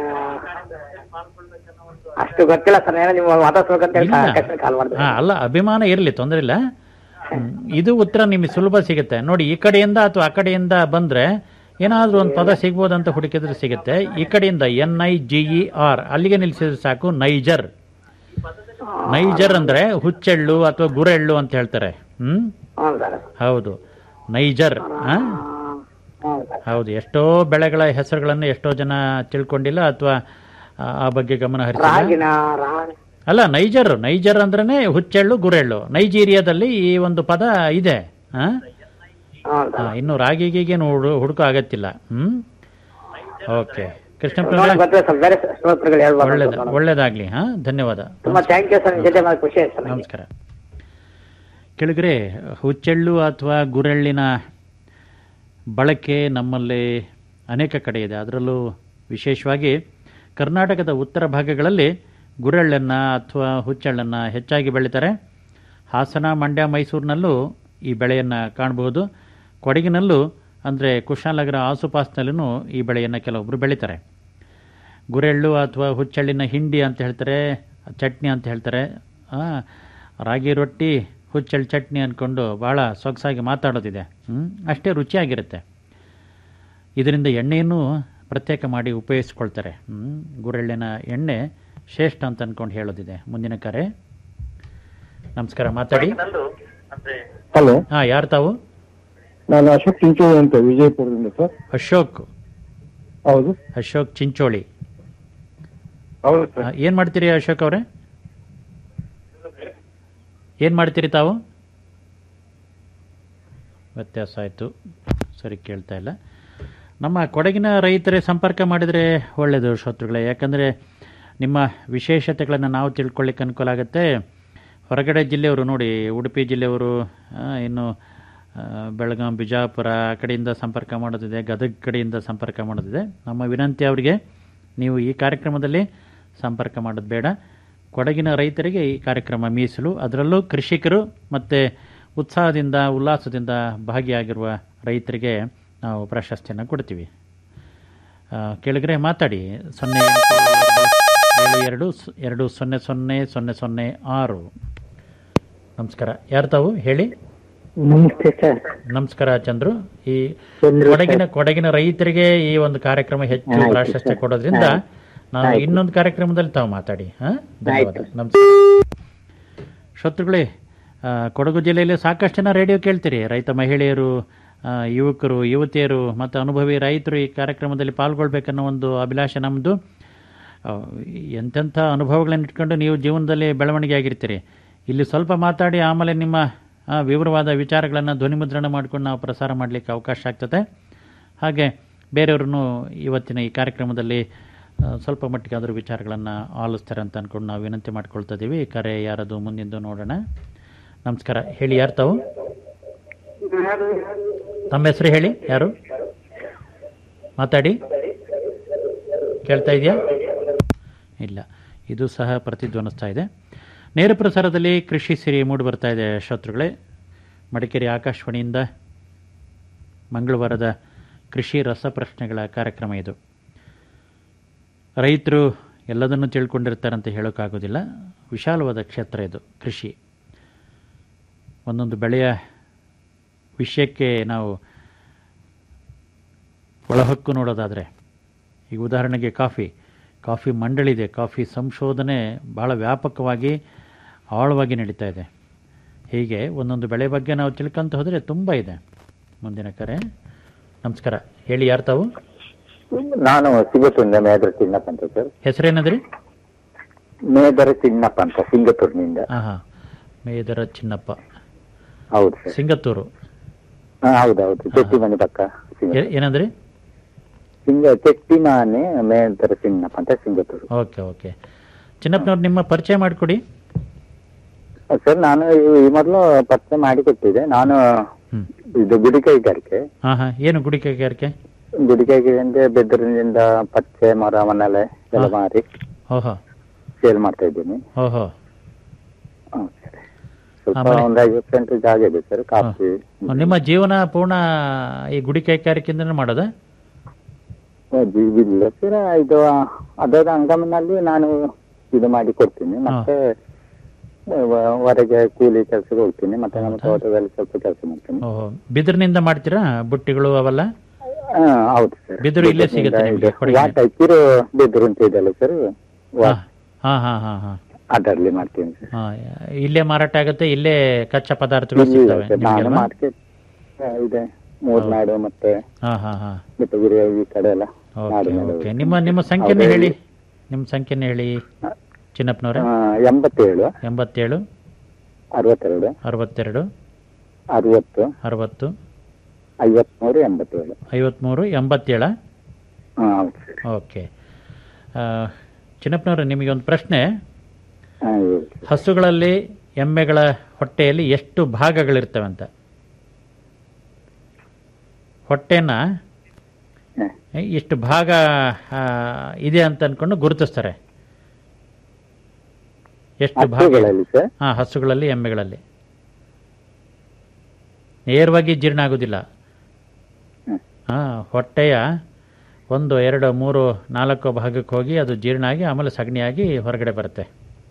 ಅಷ್ಟು ಗೊತ್ತಿಲ್ಲ ಸರ್ ಏನೋ ನೀವು ಮಾತಾಡ್ಸ್ಬೇಕಂತ ಹೇಳಿ ಆಕಾಶವಾಣಿ ಕಾಲ್ ಮಾಡಿದೆ ಹಾ ಅಲ್ಲ ಅಭಿಮಾನ ಇರಲಿ ತೊಂದರೆ ಇಲ್ಲ ಹ್ಮ್. ಇದು ಉತ್ತರ ನಿಮಗೆ ಸುಲಭ ಸಿಗುತ್ತೆ ನೋಡಿ ಈ ಕಡೆಯಿಂದ ಅಥವಾ ಆ ಕಡೆಯಿಂದ ಬಂದ್ರೆ ಏನಾದ್ರೂ ಒಂದು ಪದ ಸಿಗ್ಬೋದಂತ ಹುಡುಕಿದ್ರೆ ಸಿಗುತ್ತೆ ಈ ಕಡೆಯಿಂದ N I G E R ಅಲ್ಲಿಗೆ ನಿಲ್ಸಿದ್ರೆ ಸಾಕು ನೈಜರ್ ನೈಜರ್ ಅಂದ್ರೆ ಹುಚ್ಚೆಳ್ಳು ಅಥವಾ ಗುರೆಳ್ಳು ಅಂತ ಹೇಳ್ತಾರೆ ಹ್ಮ್ ಹ್ಞೂ ಸರ್ ಹೌದು ನೈಜರ್ ಆ? ಹೌದು ಎಷ್ಟೋ ಬೆಳೆಗಳ ಹೆಸರುಗಳನ್ನು ಎಷ್ಟೋ ಜನ ತಿಳ್ಕೊಂಡಿಲ್ಲ ಅಥವಾ ಆ ಬಗ್ಗೆ ಗಮನ ಹರಿಸಿಲ್ಲ ರಾಗಿನ ರಾಗಿ ಅಲ್ಲ ನೈಜರ್ ನೈಜರ್ ಅಂದ್ರೇನೆ ಹುಚ್ಚೆಳ್ಳು ಗುರೆಳ್ಳು ನೈಜೀರಿಯಾದಲ್ಲಿ ಈ ಒಂದು ಪದ ಇದೆ ಆ? ಆ, ಇನ್ನು ರಾಗಿ ಗೀಗೇನು ಹುಡು ಹುಡುಕೋ ಆಗತ್ತಿಲ್ಲ ಹ್ಮ್ ಓಕೆ ಕೃಷ್ಣಪ್ಪ ನೋಡೋಣ ಗೊತ್ತಿಲ್ಲ ಸರ್ ಬೇರೆ ಶ್ರೋತೃಗಳು ಹೇಳ್ಬಾರ್ದು ಒಳ್ಳೇದ ಒಳ್ಳೇದಾಗ್ಲಿ ಹಾ ಧನ್ಯವಾದ ತುಂಬಾ ಥ್ಯಾಂಕ್ ಯು ಸರ್ ನಿಮ್ ಜೊತೆ ಮಾಡಿ ಖುಷಿ ಆಯ್ತು ಸರ್ ನಮಸ್ಕಾರ ಕೆಳಗರೆ ಹುಚ್ಚೆಳ್ಳು ಅಥವಾ ಗುರೆಳ್ಳಿನ ಬಳಕೆ ನಮ್ಮಲ್ಲಿ ಅನೇಕ ಕಡೆ ಇದೆ ಅದರಲ್ಲೂ ವಿಶೇಷವಾಗಿ ಕರ್ನಾಟಕದ ಉತ್ತರ ಭಾಗಗಳಲ್ಲಿ ಗುರೆಳ್ಳನ್ನು ಅಥವಾ ಹುಚ್ಚೆಳ್ಳನ್ನು ಹೆಚ್ಚಾಗಿ ಬೆಳೀತಾರೆ ಹಾಸನ ಮಂಡ್ಯ ಮೈಸೂರಿನಲ್ಲೂ ಈ ಬೆಳೆಯನ್ನು ಕಾಣಬಹುದು ಕೊಡಗಿನಲ್ಲೂ ಅಂದರೆ ಕುಶಾಲನಗರ ಆಸುಪಾಸಿನಲ್ಲೂ ಈ ಬೆಳೆಯನ್ನು ಕೆಲವೊಬ್ಬರು ಬೆಳೀತಾರೆ ಗುರೆಳ್ಳು ಅಥವಾ ಹುಚ್ಚೆಳ್ಳಿನ ಹಿಂಡಿ ಅಂತ ಹೇಳ್ತಾರೆ ಚಟ್ನಿ ಅಂತ ಹೇಳ್ತಾರೆ ಆ, ರಾಗಿ ರೊಟ್ಟಿ ಹುಚ್ಚೆಳ್ಳು ಚಟ್ನಿ ಅಂದ್ಕೊಂಡು ಭಾಳ ಸೊಗಸಾಗಿ ಮಾತಾಡೋದಿದೆ ಹ್ಮ್? ಅಷ್ಟೇ ರುಚಿಯಾಗಿರುತ್ತೆ ಇದರಿಂದ ಎಣ್ಣೆಯನ್ನು ಪ್ರತ್ಯೇಕ ಮಾಡಿ ಉಪಯೋಗಿಸ್ಕೊಳ್ತಾರೆ ಹ್ಮ್? ಗುರೆಳ್ಳಿನ ಎಣ್ಣೆ ಶ್ರೇಷ್ಠ ಅಂತ ಅಂದ್ಕೊಂಡು ಹೇಳೋದಿದೆ ಮುಂದಿನ ಕರೆ ನಮಸ್ಕಾರ ಮಾತಾಡಿ ಹಲೋ ಹಾಂ ಯಾರು ತಾವು ನಾನು ಅಶೋಕ್ ಚಿಂಚೋಳಿ ಅಂತ ವಿಜಯಪುರದಿಂದ ಸರ್ ಅಶೋಕ್ ಹೌದು ಅಶೋಕ್ ಚಿಂಚೋಳಿ ಹೌದು ಸರ್ ಏನು ಮಾಡ್ತೀರಿ ಅಶೋಕ್ ಅವರೇ ಏನು ಮಾಡ್ತೀರಿ ತಾವು ವ್ಯತ್ಯಾಸ ಆಯಿತು ಸರಿ ಕೇಳ್ತಾ ಇಲ್ಲ ನಮ್ಮ ಕೊಡಗಿನ ರೈತರೇ ಸಂಪರ್ಕ ಮಾಡಿದರೆ ಒಳ್ಳೆಯದು ಶ್ರೋತೃಗಳೇ ಯಾಕಂದರೆ ನಿಮ್ಮ ವಿಶೇಷತೆಗಳನ್ನು ನಾವು ತಿಳ್ಕೊಳ್ಳಿಕ್ಕೆ ಅನುಕೂಲ ಆಗುತ್ತೆ ಹೊರಗಡೆ ಜಿಲ್ಲೆಯವರು ನೋಡಿ ಉಡುಪಿ ಜಿಲ್ಲೆಯವರು ಆ, ಇನ್ನು ಆ, ಬೆಳಗಾಂ ಬಿಜಾಪುರ ಆ ಕಡೆಯಿಂದ ಸಂಪರ್ಕ ಮಾಡೋದಿದೆ ಗದಗ ಕಡೆಯಿಂದ ಸಂಪರ್ಕ ಮಾಡೋದಿದೆ ನಮ್ಮ ವಿನಂತಿ ಅವರಿಗೆ ನೀವು ಈ ಕಾರ್ಯಕ್ರಮದಲ್ಲಿ ಸಂಪರ್ಕ ಮಾಡೋದು ಬೇಡ ಕೊಡಗಿನ ರೈತರಿಗೆ ಈ ಕಾರ್ಯಕ್ರಮ ಮೀಸಲು ಅದರಲ್ಲೂ ಕೃಷಿಕರು ಮತ್ತು ಉತ್ಸಾಹದಿಂದ ಉಲ್ಲಾಸದಿಂದ ಭಾಗಿಯಾಗಿರುವ ರೈತರಿಗೆ ನಾವು ಪ್ರಶಸ್ತಿಯನ್ನು ಕೊಡ್ತೀವಿ ಆ, ಕೆಳಗರೆ ಮಾತಾಡಿ ಸೊನ್ನೆ ಎಂಟು ಏಳು ಎರಡು ಸ್- ಎರಡು ಸೊನ್ನೆ ಸೊನ್ನೆ ಸೊನ್ನೆ ಸೊನ್ನೆ ಆರು ನಮಸ್ಕಾರ ಯಾರು ತಾವು ಹೇಳಿ ನಮಸ್ತೆ ಸರ್ ನಮಸ್ಕಾರ ಚಂದ್ರು ಈ ಚಂದ್ರು ಕೊಡಗಿನ ಕೊಡಗಿನ ರೈತರಿಗೆ ಈ ಒಂದು ಕಾರ್ಯಕ್ರಮ ಹೆಚ್ಚು ಆಯ್ತು ಪ್ರಾಶಸ್ತ್ಯ ಸರ್. ಕೊಡೋದ್ರಿಂದ ನಾವು ಆಯ್ತು. ಇನ್ನೊಂದು ಕಾರ್ಯಕ್ರಮದಲ್ಲಿ ತಾವು ಮಾತಾಡಿ ಹಾ ಧನ್ಯವಾದ ನಮಸ್ಕಾರ ಶತ್ರುಗಳೇ ಆ, ಕೊಡಗು ಜಿಲ್ಲೆಯಲ್ಲಿ ಸಾಕಷ್ಟು ಜನ ರೇಡಿಯೋ ಕೇಳ್ತೀರಿ ರೈತ ಮಹಿಳೆಯರು ಆ, ಯುವಕರು ಯುವತಿಯರು ಮತ್ತು ಅನುಭವಿ ರೈತರು ಈ ಕಾರ್ಯಕ್ರಮದಲ್ಲಿ ಪಾಲ್ಗೊಳ್ಬೇಕನ್ನೋ ಒಂದು ಅಭಿಲಾಷೆ ನಮ್ಮದು ಎಂತೆಂಥ ಅನುಭವಗಳನ್ನು ಇಟ್ಕೊಂಡು ನೀವು ಜೀವನದಲ್ಲಿ ಬೆಳವಣಿಗೆ ಆಗಿರ್ತೀರಿ ಇಲ್ಲಿ ಸ್ವಲ್ಪ ಮಾತಾಡಿ ಆಮೇಲೆ ನಿಮ್ಮ ಆ, ವಿವರವಾದ ವಿಚಾರಗಳನ್ನು ಧ್ವನಿಮುದ್ರಣ ಮಾಡ್ಕೊಂಡು ನಾವು ಪ್ರಸಾರ ಮಾಡಲಿಕ್ಕೆ ಅವಕಾಶ ಆಗ್ತದೆ ಹಾಗೆ ಬೇರೆಯವ್ರನ್ನು ಇವತ್ತಿನ ಈ ಕಾರ್ಯಕ್ರಮದಲ್ಲಿ ಆ, ಸ್ವಲ್ಪ ಮಟ್ಟಿಗೆ ಅದರ ವಿಚಾರಗಳನ್ನು ಆಲಿಸ್ತಾರೆ ಅಂತ ಅಂದ್ಕೊಂಡು ನಾವು ವಿನಂತಿ ಮಾಡ್ಕೊಳ್ತಾ ಇದ್ದೀವಿ ಕರೆ ಯಾರದು ಮುಂದಿಂದು ನೋಡೋಣ ನಮಸ್ಕಾರ ಹೇಳಿ ಯಾರು ತಾವು ತಮ್ಮ ಹೆಸರು ಹೇಳಿ ಯಾರು ಮಾತಾಡಿ ಕೇಳ್ತಾ ಇದೆಯಾ ಇಲ್ಲ ಇದು ಸಹ ಪ್ರತಿಧ್ವನಿಸ್ತಾ ಇದೆ ನೇರ ಪ್ರಸಾರದಲ್ಲಿ ಕೃಷಿ ಸಿರಿ ಮೂಡಿ ಬರ್ತಾ ಇದೆ ಶ್ರೋತೃಗಳೇ ಮಡಿಕೇರಿ ಆಕಾಶವಾಣಿಯಿಂದ ಮಂಗಳವಾರದ ಕೃಷಿ ರಸಪ್ರಶ್ನೆಗಳ ಕಾರ್ಯಕ್ರಮ ಇದು ರೈತರು ಎಲ್ಲದನ್ನು ತಿಳ್ಕೊಂಡಿರ್ತಾರೆ ಅಂತ ಹೇಳೋಕ್ಕಾಗೋದಿಲ್ಲ ವಿಶಾಲವಾದ ಕ್ಷೇತ್ರ ಇದು ಕೃಷಿ ಒಂದೊಂದು ಬೆಳೆಯ ವಿಷಯಕ್ಕೆ ನಾವು ಒಳಹಕ್ಕು ನೋಡೋದಾದರೆ ಈಗ ಉದಾಹರಣೆಗೆ ಕಾಫಿ ಕಾಫಿ ಮಂಡಳಿದೆ ಕಾಫಿ ಸಂಶೋಧನೆ ಭಾಳ ವ್ಯಾಪಕವಾಗಿ ಆಳವಾಗಿ ನಡೀತಾ ಇದೆ ಹೀಗೆ ಒಂದೊಂದು ಬೆಳೆ ಬಗ್ಗೆ ನಾವು ತಿಳ್ಕೊಂತ ಹೋದರೆ ತುಂಬ ಇದೆ ಮುಂದಿನ ಕರೆ ನಮಸ್ಕಾರ ಹೇಳಿ ಯಾರು ತಾವು ನಾನು ಸಿಂಗಪುರಿಂದ ಮೇದರ ಚಿನ್ನಪ್ಪ ಅಂತ ಸರ್ ಹೆಸರೇನದ್ರಿ ಮೇದರ ಚಿನ್ನಪ್ಪ ಅಂತ ಸಿಂಗಪುರ್ನಿಂದ ಹಾಂ ಹಾಂ ಮೇದರ ಚಿನ್ನಪ್ಪ ಹೌದು ಸರ್ ಸಿಂಗತ್ತೂರು ಹಾ, ಹೌದು ಹೌದು ಚೆಟ್ಟಿಮನೆ ಪಕ್ಕ ಸಿಂಗ- ಏ- ಏನಂದ್ರಿ ಸಿಂಗ ಚೆಟ್ಟಿಮನೆ ಮೇದರ ಚಿನ್ನಪ್ಪ ಅಂತ ಸಿಂಗಪುರ್ ಓಕೆ ಓಕೆ ಚಿನ್ನಪ್ಪನವ್ರು ನಿಮ್ಮ ಪರಿಚಯ ಮಾಡಿಕೊಡಿ ಸರ್ ನಾನು ಈ- ಈ ಮೊದಲು ಪರಿಚಯ ಮಾಡಿ ಕೊಟ್ಟಿದ್ದೆ ನಾನು ಇದು ಗುಡಿ ಕೈಗಾರಿಕೆ ಹಾಂ ಹಾಂ ಏನು ಗುಡಿ ಕೈಗಾರಿಕೆ ಗುಡಿ ಕೈಗಾರಿಕೆ ಅಂದ್ರೆ ಬೆದರಿನಿಂದ ಪಚ್ಚೆ ಮರ ಮನೆಲೆ ಎಲ್ಲ ಮಾರಿ ಓಹೋ ಸೇಲ್ ಮಾಡ್ತಾ ಇದ್ದೀನಿ ಓಹೋ ಸ್ವಲ್ಪ ಆಮೇಲೆ? ಒಂದು ಐವತ್ತು ಸೆಂಟ್ ಜಾಗ ಇದೆ ಸರ್ ಕಾಫಿ ನಿಮ್ಮ ಜೀವನ ಪೂರ್ಣ ಈ ಗುಡಿ ಕೈಗಾರಿಕೆಯಿಂದನೇ ಮಾಡೋದಾ ಇಲ್ಲ ಸರ್ ಇದು ಅದರ ಅಂಗಮಿನಲ್ಲಿ ನಾನು ಇದು ಮಾಡಿ ಕೊಡ್ತೀನಿ ಮತ್ತೆ ವ- ಹೊರಗೆ ಕೂಲಿ ಕೆಲಸಕ್ಕೆ ಹೋಗ್ತೀನಿ ಮತ್ತೆ ನಮ್ಮ ತೋಟದಲ್ಲಿ ಸ್ವಲ್ಪ ಕೆಲಸ ಮಾಡ್ತೀನಿ ಓಹೋ ಬಿದಿರಿನಿಂದ ಮಾಡ್ತೀರಾ ಬುಟ್ಟಿಗಳು ಅವೆಲ್ಲ ಹಾ, ಹೌದು ಸರ್ ಬಿದಿರು ಇಲ್ಲೇ ಸಿಗುತ್ತೆ ನಿಮ್ಗೆ ಕೊಡಗಿನಲ್ಲಿ? ವಾಟ ಕಿರು ಬೆದರು ಅಂತ ಇದೆಯಲ್ಲ ಸರ್ ಹಾಂ ಹಾಂ ಹಾಂ ಹಾಂ ಹಾಂ ಅದರಲ್ಲಿ ಮಾಡ್ತೀನಿ ಸರ್ ಹಾಂ ಇಲ್ಲೇ ಮಾರಾಟ ಆಗುತ್ತೆ ಇಲ್ಲೇ ಕಚ್ಚಾ ಪದಾರ್ಥಗಳು ಇಲ್ಲ ಸಿಗ್ತವೆ ಸರ್ ನಾನು ನಿಮ್ಗೆಲ್ವಾ? ಮಾರ್ಕೆಟ್ ಇದೆ ಮೂರ್ನಾಡು ಮತ್ತೆ ಹಾಂ ಹಾಂ ಹಾಂ ಬೆಟ್ಟಗುರಿ ಈ ಕಡೆ ಎಲ್ಲ ನಾಡು ಓಕೆ ಮೇಲೆ ಓಕೆ ನಿಮ್ಮ ನಿಮ್ಮ ಸಂಖ್ಯೆನೇ ಹೇಳಿ ನಿಮ್ಮ ಸಂಖ್ಯೆನೇ ಹೇಳಿ ಚಿನ್ನಪ್ಪನವರೇ ಆ, ಎಂಬತ್ತೇಳು ಎಂಬತ್ತೇಳು ಅರವತ್ತೆರಡು ಅರವತ್ತೆರಡು ಅರವತ್ತು ಅರವತ್ತು ಐವತ್ಮೂರು ಎಂಬತ್ತೇಳು ಐವತ್ತ್ಮೂರು ಎಂಬತ್ತೇಳ ಹಾ ಹೌದು ಸರ್ ಓಕೆ ಆ, ಚಿನ್ನಪ್ಪನವ್ರೆ ನಿಮಗೆ ಒಂದು ಪ್ರಶ್ನೆ ಹಾ ಹೇಳಿ ಹಸುಗಳಲ್ಲಿ ಎಮ್ಮೆಗಳ ಹೊಟ್ಟೆಯಲ್ಲಿ ಎಷ್ಟು ಭಾಗಗಳಿರ್ತವೆ ಅಂತ ಹೊಟ್ಟೆನ ಇಷ್ಟು ಭಾಗ ಆ, ಇದೆ ಅಂತ ಅನ್ಕೊಂಡು ಗುರುತಿಸ್ತಾರೆ ಎಷ್ಟು ಭಾಗ ಹಸುಗಳಲ್ಲಿ ಸರ್ ಹಾ ಹಸುಗಳಲ್ಲಿ ಎಮ್ಮೆಗಳಲ್ಲಿ ನೇರವಾಗಿ ಜೀರ್ಣ ಆಗುದಿಲ್ಲ ಹಾ ಹೊಟ್ಟೆಯ ಒಂದು ಎರಡು ಮೂರು ನಾಲ್ಕು ಭಾಗಕ್ಕೆ ಹೋಗಿ ಅದು ಜೀರ್ಣ ಆಗಿ ಆಮೇಲೆ ಸಗಣಿಯಾಗಿ ಹೊರಗಡೆ ಬರುತ್ತೆ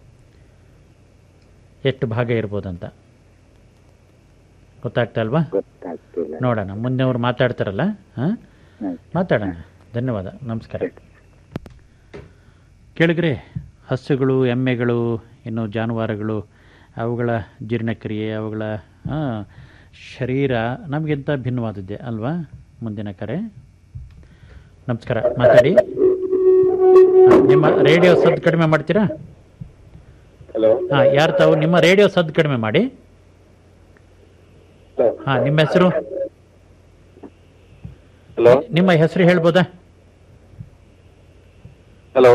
ಎಷ್ಟು ಭಾಗ ಇರ್ಬೋದಂತ ಗೊತ್ತಾಗ್ತಾ ಅಲ್ವಾ ಗೊತ್ತಾಗ್ತಿಲ್ಲ ನೋಡೋಣ ಮುಂದೆ ಅವ್ರು ಮಾತಾಡ್ತಾರಲ್ಲ ಹಾಂ ಮಾತಾಡೋಣ ಧನ್ಯವಾದ ನಮಸ್ಕಾರ ಕೇಳಿಗ್ರೆ ಹಸುಗಳು ಎಮ್ಮೆಗಳು ಇನ್ನು ಜಾನುವಾರುಗಳು ಅವುಗಳ ಜೀರ್ಣಕ್ರಿಯೆ ಅವುಗಳ ಆ, ಶರೀರ ನಮಗಿಂತ ಭಿನ್ನವಾದದ್ದೇ ಅಲ್ವಾ ಮುಂದಿನ ಕರೆ ನಮಸ್ಕಾರ ಮಾತಾಡಿ ಆ, ನಿಮ್ಮ ರೇಡಿಯೋ ಸದ್ದು ಕಡಿಮೆ ಮಾಡ್ತೀರಾ ಹಲೋ ಹಾಂ ಯಾರು ತಾವು ನಿಮ್ಮ ರೇಡಿಯೋ ಸದ್ದು ಕಡಿಮೆ ಮಾಡಿ ಹಾಂ ನಿಮ್ಮ ಹೆಸರು ಹಲೋ ನಿಮ್ಮ ಹೆಸರು ಹೇಳ್ಬೋದಾ ಹಲೋ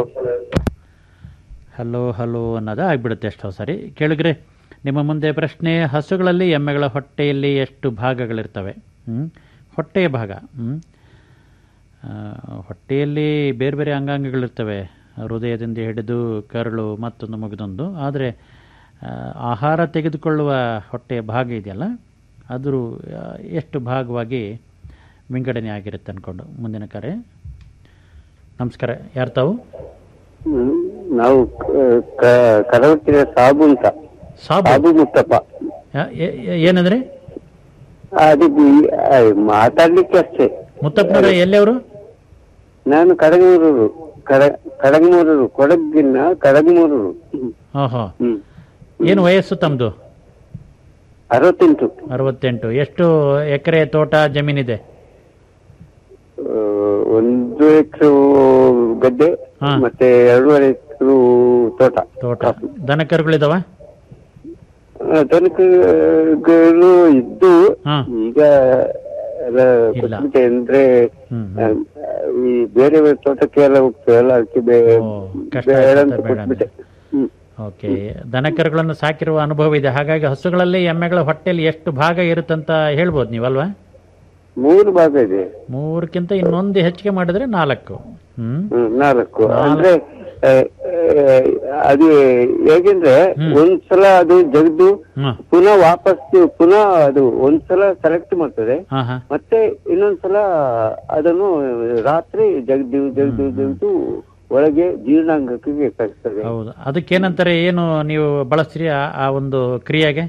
ಹಲೋ ಹಲೋ ಅನ್ನೋದು ಆಗ್ಬಿಡುತ್ತೆ ಎಷ್ಟೋ ಸಾರಿ ಕೇಳಿದ್ರೆ ನಿಮ್ಮ ಮುಂದೆ ಪ್ರಶ್ನೆ ಹಸುಗಳಲ್ಲಿ ಎಮ್ಮೆಗಳ ಹೊಟ್ಟೆಯಲ್ಲಿ ಎಷ್ಟು ಭಾಗಗಳಿರ್ತವೆ ಹ್ಮ್? ಹೊಟ್ಟೆಯ ಭಾಗ ಹ್ಮ್? ಆ, ಹೊಟ್ಟೆಯಲ್ಲಿ ಬೇರೆ ಬೇರೆ ಅಂಗಾಂಗಗಳಿರ್ತವೆ ಹೃದಯದಿಂದ ಹಿಡಿದು ಕರುಳು ಮತ್ತೊಂದು ಮುಗಿದೊಂದು ಆದರೆ ಆ, ಆಹಾರ ತೆಗೆದುಕೊಳ್ಳುವ ಹೊಟ್ಟೆಯ ಭಾಗ ಇದೆಯಲ್ಲ ಅದು ಆ, ಎಷ್ಟು ಭಾಗವಾಗಿ ವಿಂಗಡಣೆ ಆಗಿರುತ್ತೆ ಅಂದ್ಕೊಂಡು ಮುಂದಿನ ಕರೆ ನಮಸ್ಕಾರ ಯಾರು ತಾವು ಹ್ಮ್. ನಾವು ಕರವಟ್ಟಿನ ಸಾಬು ಅಂತ ಸಾಬು ಮುತ್ತಪ್ಪ ಯಾ- ಏ- ಏ- ಏನಂದ್ರೆ ಅದು ಈ- ಆ, ಮಾತಾಡ್ಲಿಕ್ಕೆ ಅಷ್ಟೇ ಮುತ್ತಪ್ಪನವರ ಎಲ್ಲಿಯವರು ನಾನು ಕಡಗಮೂರೂರು ಕಡ ಕಡಗಮೂರೂರು ಕೊಡಗಿನ ಕಡಗಮೂರೂರು ಓಹೋ ಏನು ವಯಸ್ಸು ತಮ್ಮದು ಅರವತ್ತೆಂಟು ಅರವತ್ತೆಂಟು ಎಷ್ಟು ಎಕರೆ ತೋಟ ಜಮೀನಿದೆ ಆ, ಒಂದು ಎಕರೆ ಗದ್ದೆ ಹಾ. ಮತ್ತೆ ಎರಡೂವರೆ ಎಕರೆ ತೋಟ ತೋಟ ದನ ಕರುಗಳಿದಾವ ಆ, ದನಕರು ಇದ್ದು ಈಗ ಎಲ್ಲ ಕೊಟ್ಬಿಟ್ಟೆ ಅಂದ್ರೆ ಆ, ಈ ಬೇರೆ ಬೇರೆ ತೋಟಕ್ಕೆ ಎಲ್ಲ ಹೋಗ್ತೇವಲ್ಲ ಅದಕ್ಕೆ ಬೇ- ಕಷ್ಟ ಬೇಡ ಅಂತ ಆಗುತ್ತೆ, ಬೇಡ ಕೊಟ್ಬಿಟ್ಟೆ ಓಕೆ ದನ ಕರುಗಳನ್ನು ಸಾಕಿರುವ ಅನುಭವ ಇದೆ ಹಾಗಾಗಿ ಹಸುಗಳಲ್ಲಿ ಎಮ್ಮೆಗಳ ಹೊಟ್ಟೆಯಲ್ಲಿ ಎಷ್ಟು ಭಾಗ ಇರುತ್ತಂತ ಹೇಳ್ಬೋದು ನೀವಲ್ವಾ ಮೂರು ಭಾಗ ಇದೆ ಮೂರಕ್ಕಿಂತ ಇನ್ನೊಂದು ಹೆಚ್ಚಿಗೆ ಮಾಡಿದ್ರೆ ನಾಲ್ಕು ಹ್ಮ್ ಹ್ಮ್, ನಾಲ್ಕು ಅಂದ್ರೆ ಆ, ಆ, ಅದು ಹೇಗೆಂದ್ರೆ ಒಂದ್ಸಲ ಅದು ಜಗದು ಹ್ಮ್. ಪುನಃ ವಾಪಸ್ ಪುನಃ ಅದು ಒಂದ್ಸಲ ಸೆಲೆಕ್ಟ್ ಮಾಡ್ತದೆ ಹಾ ಹಾ ಮತ್ತೆ ಇನ್ನೊಂದ್ಸಲ ಅದನ್ನು ರಾತ್ರಿ ಜಗದು ಜಗದು ಜಗದು ಒಳಗೆ ಜೀರ್ಣಾಂಗಕ್ಕೆ ಬೇಕಾಗ್ತದೆ ಹೌದು ಅದಕ್ಕೇನಂತಾರೆ ಏನು ನೀವು ಬಳಸ್ತೀರಿ ಆ- ಆ ಒಂದು ಕ್ರಿಯೆಗೆ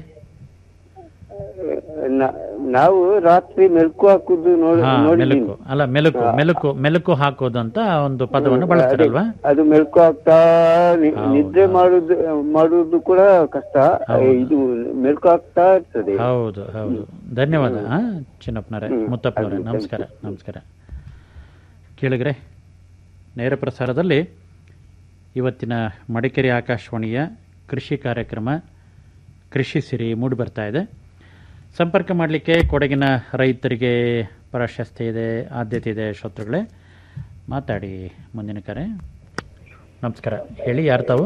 ನ- ನಾವು ರಾತ್ರಿ ಮೆಲ್ಕು ಹಾಕುದು ನೋಡಿ ಹಾ ನೋಡಿದ್ದೀನಿ ಮೆಲುಕು ಅಲ್ಲ ಮೆಲುಕು ಮೆಲುಕು ಮೆಲುಕು ಹಾಕೋದು ಅಂತ ಒಂದು ಪದವನ್ನು ಅದೇ, ಬಳಸ್ತಾರಲ್ವಾ ಅದು ಮೆಲ್ಕು ಹಾಕ್ತಾ ನಿ- ನಿದ್ರೆ ಮಾಡುದು ಮಾಡುವುದು ಕೂಡ ಕಷ್ಟ ಇದು ಮೆಲ್ಕು ಹಾಕ್ತಾ ಇರ್ತದೆ ಹೌದು ಹೌದು ಧನ್ಯವಾದ ಹಾ ಚಿನ್ನಪ್ಪನವರೇ ಹ್ಮ್. ಮುತ್ತಪ್ಪನವರೇ ಆಗ್ಲಿ, ನಮಸ್ಕಾರ ನಮಸ್ಕಾರ ಕೇಳಿದ್ರೆ ನೇರ ಪ್ರಸಾರದಲ್ಲಿ ಇವತ್ತಿನ ಮಡಿಕೇರಿ ಆಕಾಶವಾಣಿಯ ಕೃಷಿ ಕಾರ್ಯಕ್ರಮ ಕೃಷಿ ಸಿರಿ ಮೂಡಿ ಬರ್ತಾ ಇದೆ ಸಂಪರ್ಕ ಮಾಡಲಿಕ್ಕೆ ಕೊಡಗಿನ ರೈತರಿಗೆ ಪ್ರಾಶಸ್ತ್ಯ ಇದೆ ಆದ್ಯತೆ ಇದೆ ಶ್ರೋತೃಗಳೇ ಮಾತಾಡಿ ಮುಂದಿನ ಕರೆ ನಮಸ್ಕಾರ ಹೇಳಿ ಯಾರು ತಾವು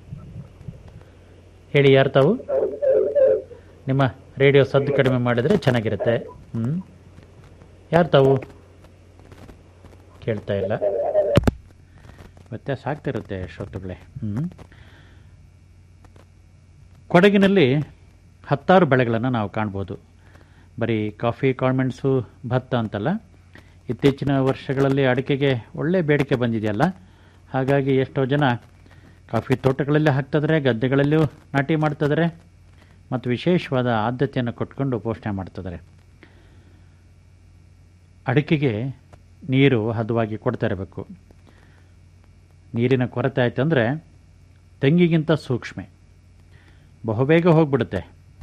ಹೇಳಿ ಯಾರು ತಾವು ನಿಮ್ಮ ರೇಡಿಯೋ ಸದ್ದು ಕಡಿಮೆ ಮಾಡಿದರೆ ಚೆನ್ನಾಗಿರುತ್ತೆ ಹ್ಞೂ ಯಾರು ತಾವು ಕೇಳ್ತಾ ಇಲ್ಲ ವ್ಯತ್ಯಾಸ ಆಗ್ತಿರುತ್ತೆ ಶ್ರೋತೃಗಳೇ ಹ್ಞೂ ಕೊಡಗಿನಲ್ಲಿ ಹತ್ತಾರು ಬೆಳೆಗಳನ್ನು ನಾವು ಕಾಣ್ಬೋದು ಬರೀ ಕಾಫಿ ಕಾಳ್ಮೆಣಸು ಭತ್ತ ಅಂತಲ್ಲ ಇತ್ತೀಚಿನ ವರ್ಷಗಳಲ್ಲಿ ಅಡಿಕೆಗೆ ಒಳ್ಳೆ ಬೇಡಿಕೆ ಬಂದಿದೆಯಲ್ಲ ಹಾಗಾಗಿ ಎಷ್ಟೋ ಜನ ಕಾಫಿ ತೋಟಗಳಲ್ಲಿ ಹಾಕ್ತಿದ್ರೆ ಗದ್ದೆಗಳಲ್ಲೂ ನಾಟಿ ಮಾಡ್ತಿದ್ದಾರೆ ಮತ್ತು ವಿಶೇಷವಾದ ಆದ್ಯತೆಯನ್ನು ಕೊಟ್ಕೊಂಡು ಪೋಷಣೆ ಮಾಡ್ತಿದ್ದಾರೆ ಅಡಿಕೆಗೆ ನೀರು ಹದವಾಗಿ ಕೊಡ್ತಾ ಇರಬೇಕು ನೀರಿನ ಕೊರತೆ ಆಯ್ತಂದರೆ ತೆಂಗಿಗಿಂತ ಸೂಕ್ಷ್ಮೆ ಬಹುಬೇಗ ಹೋಗ್ಬಿಡುತ್ತೆ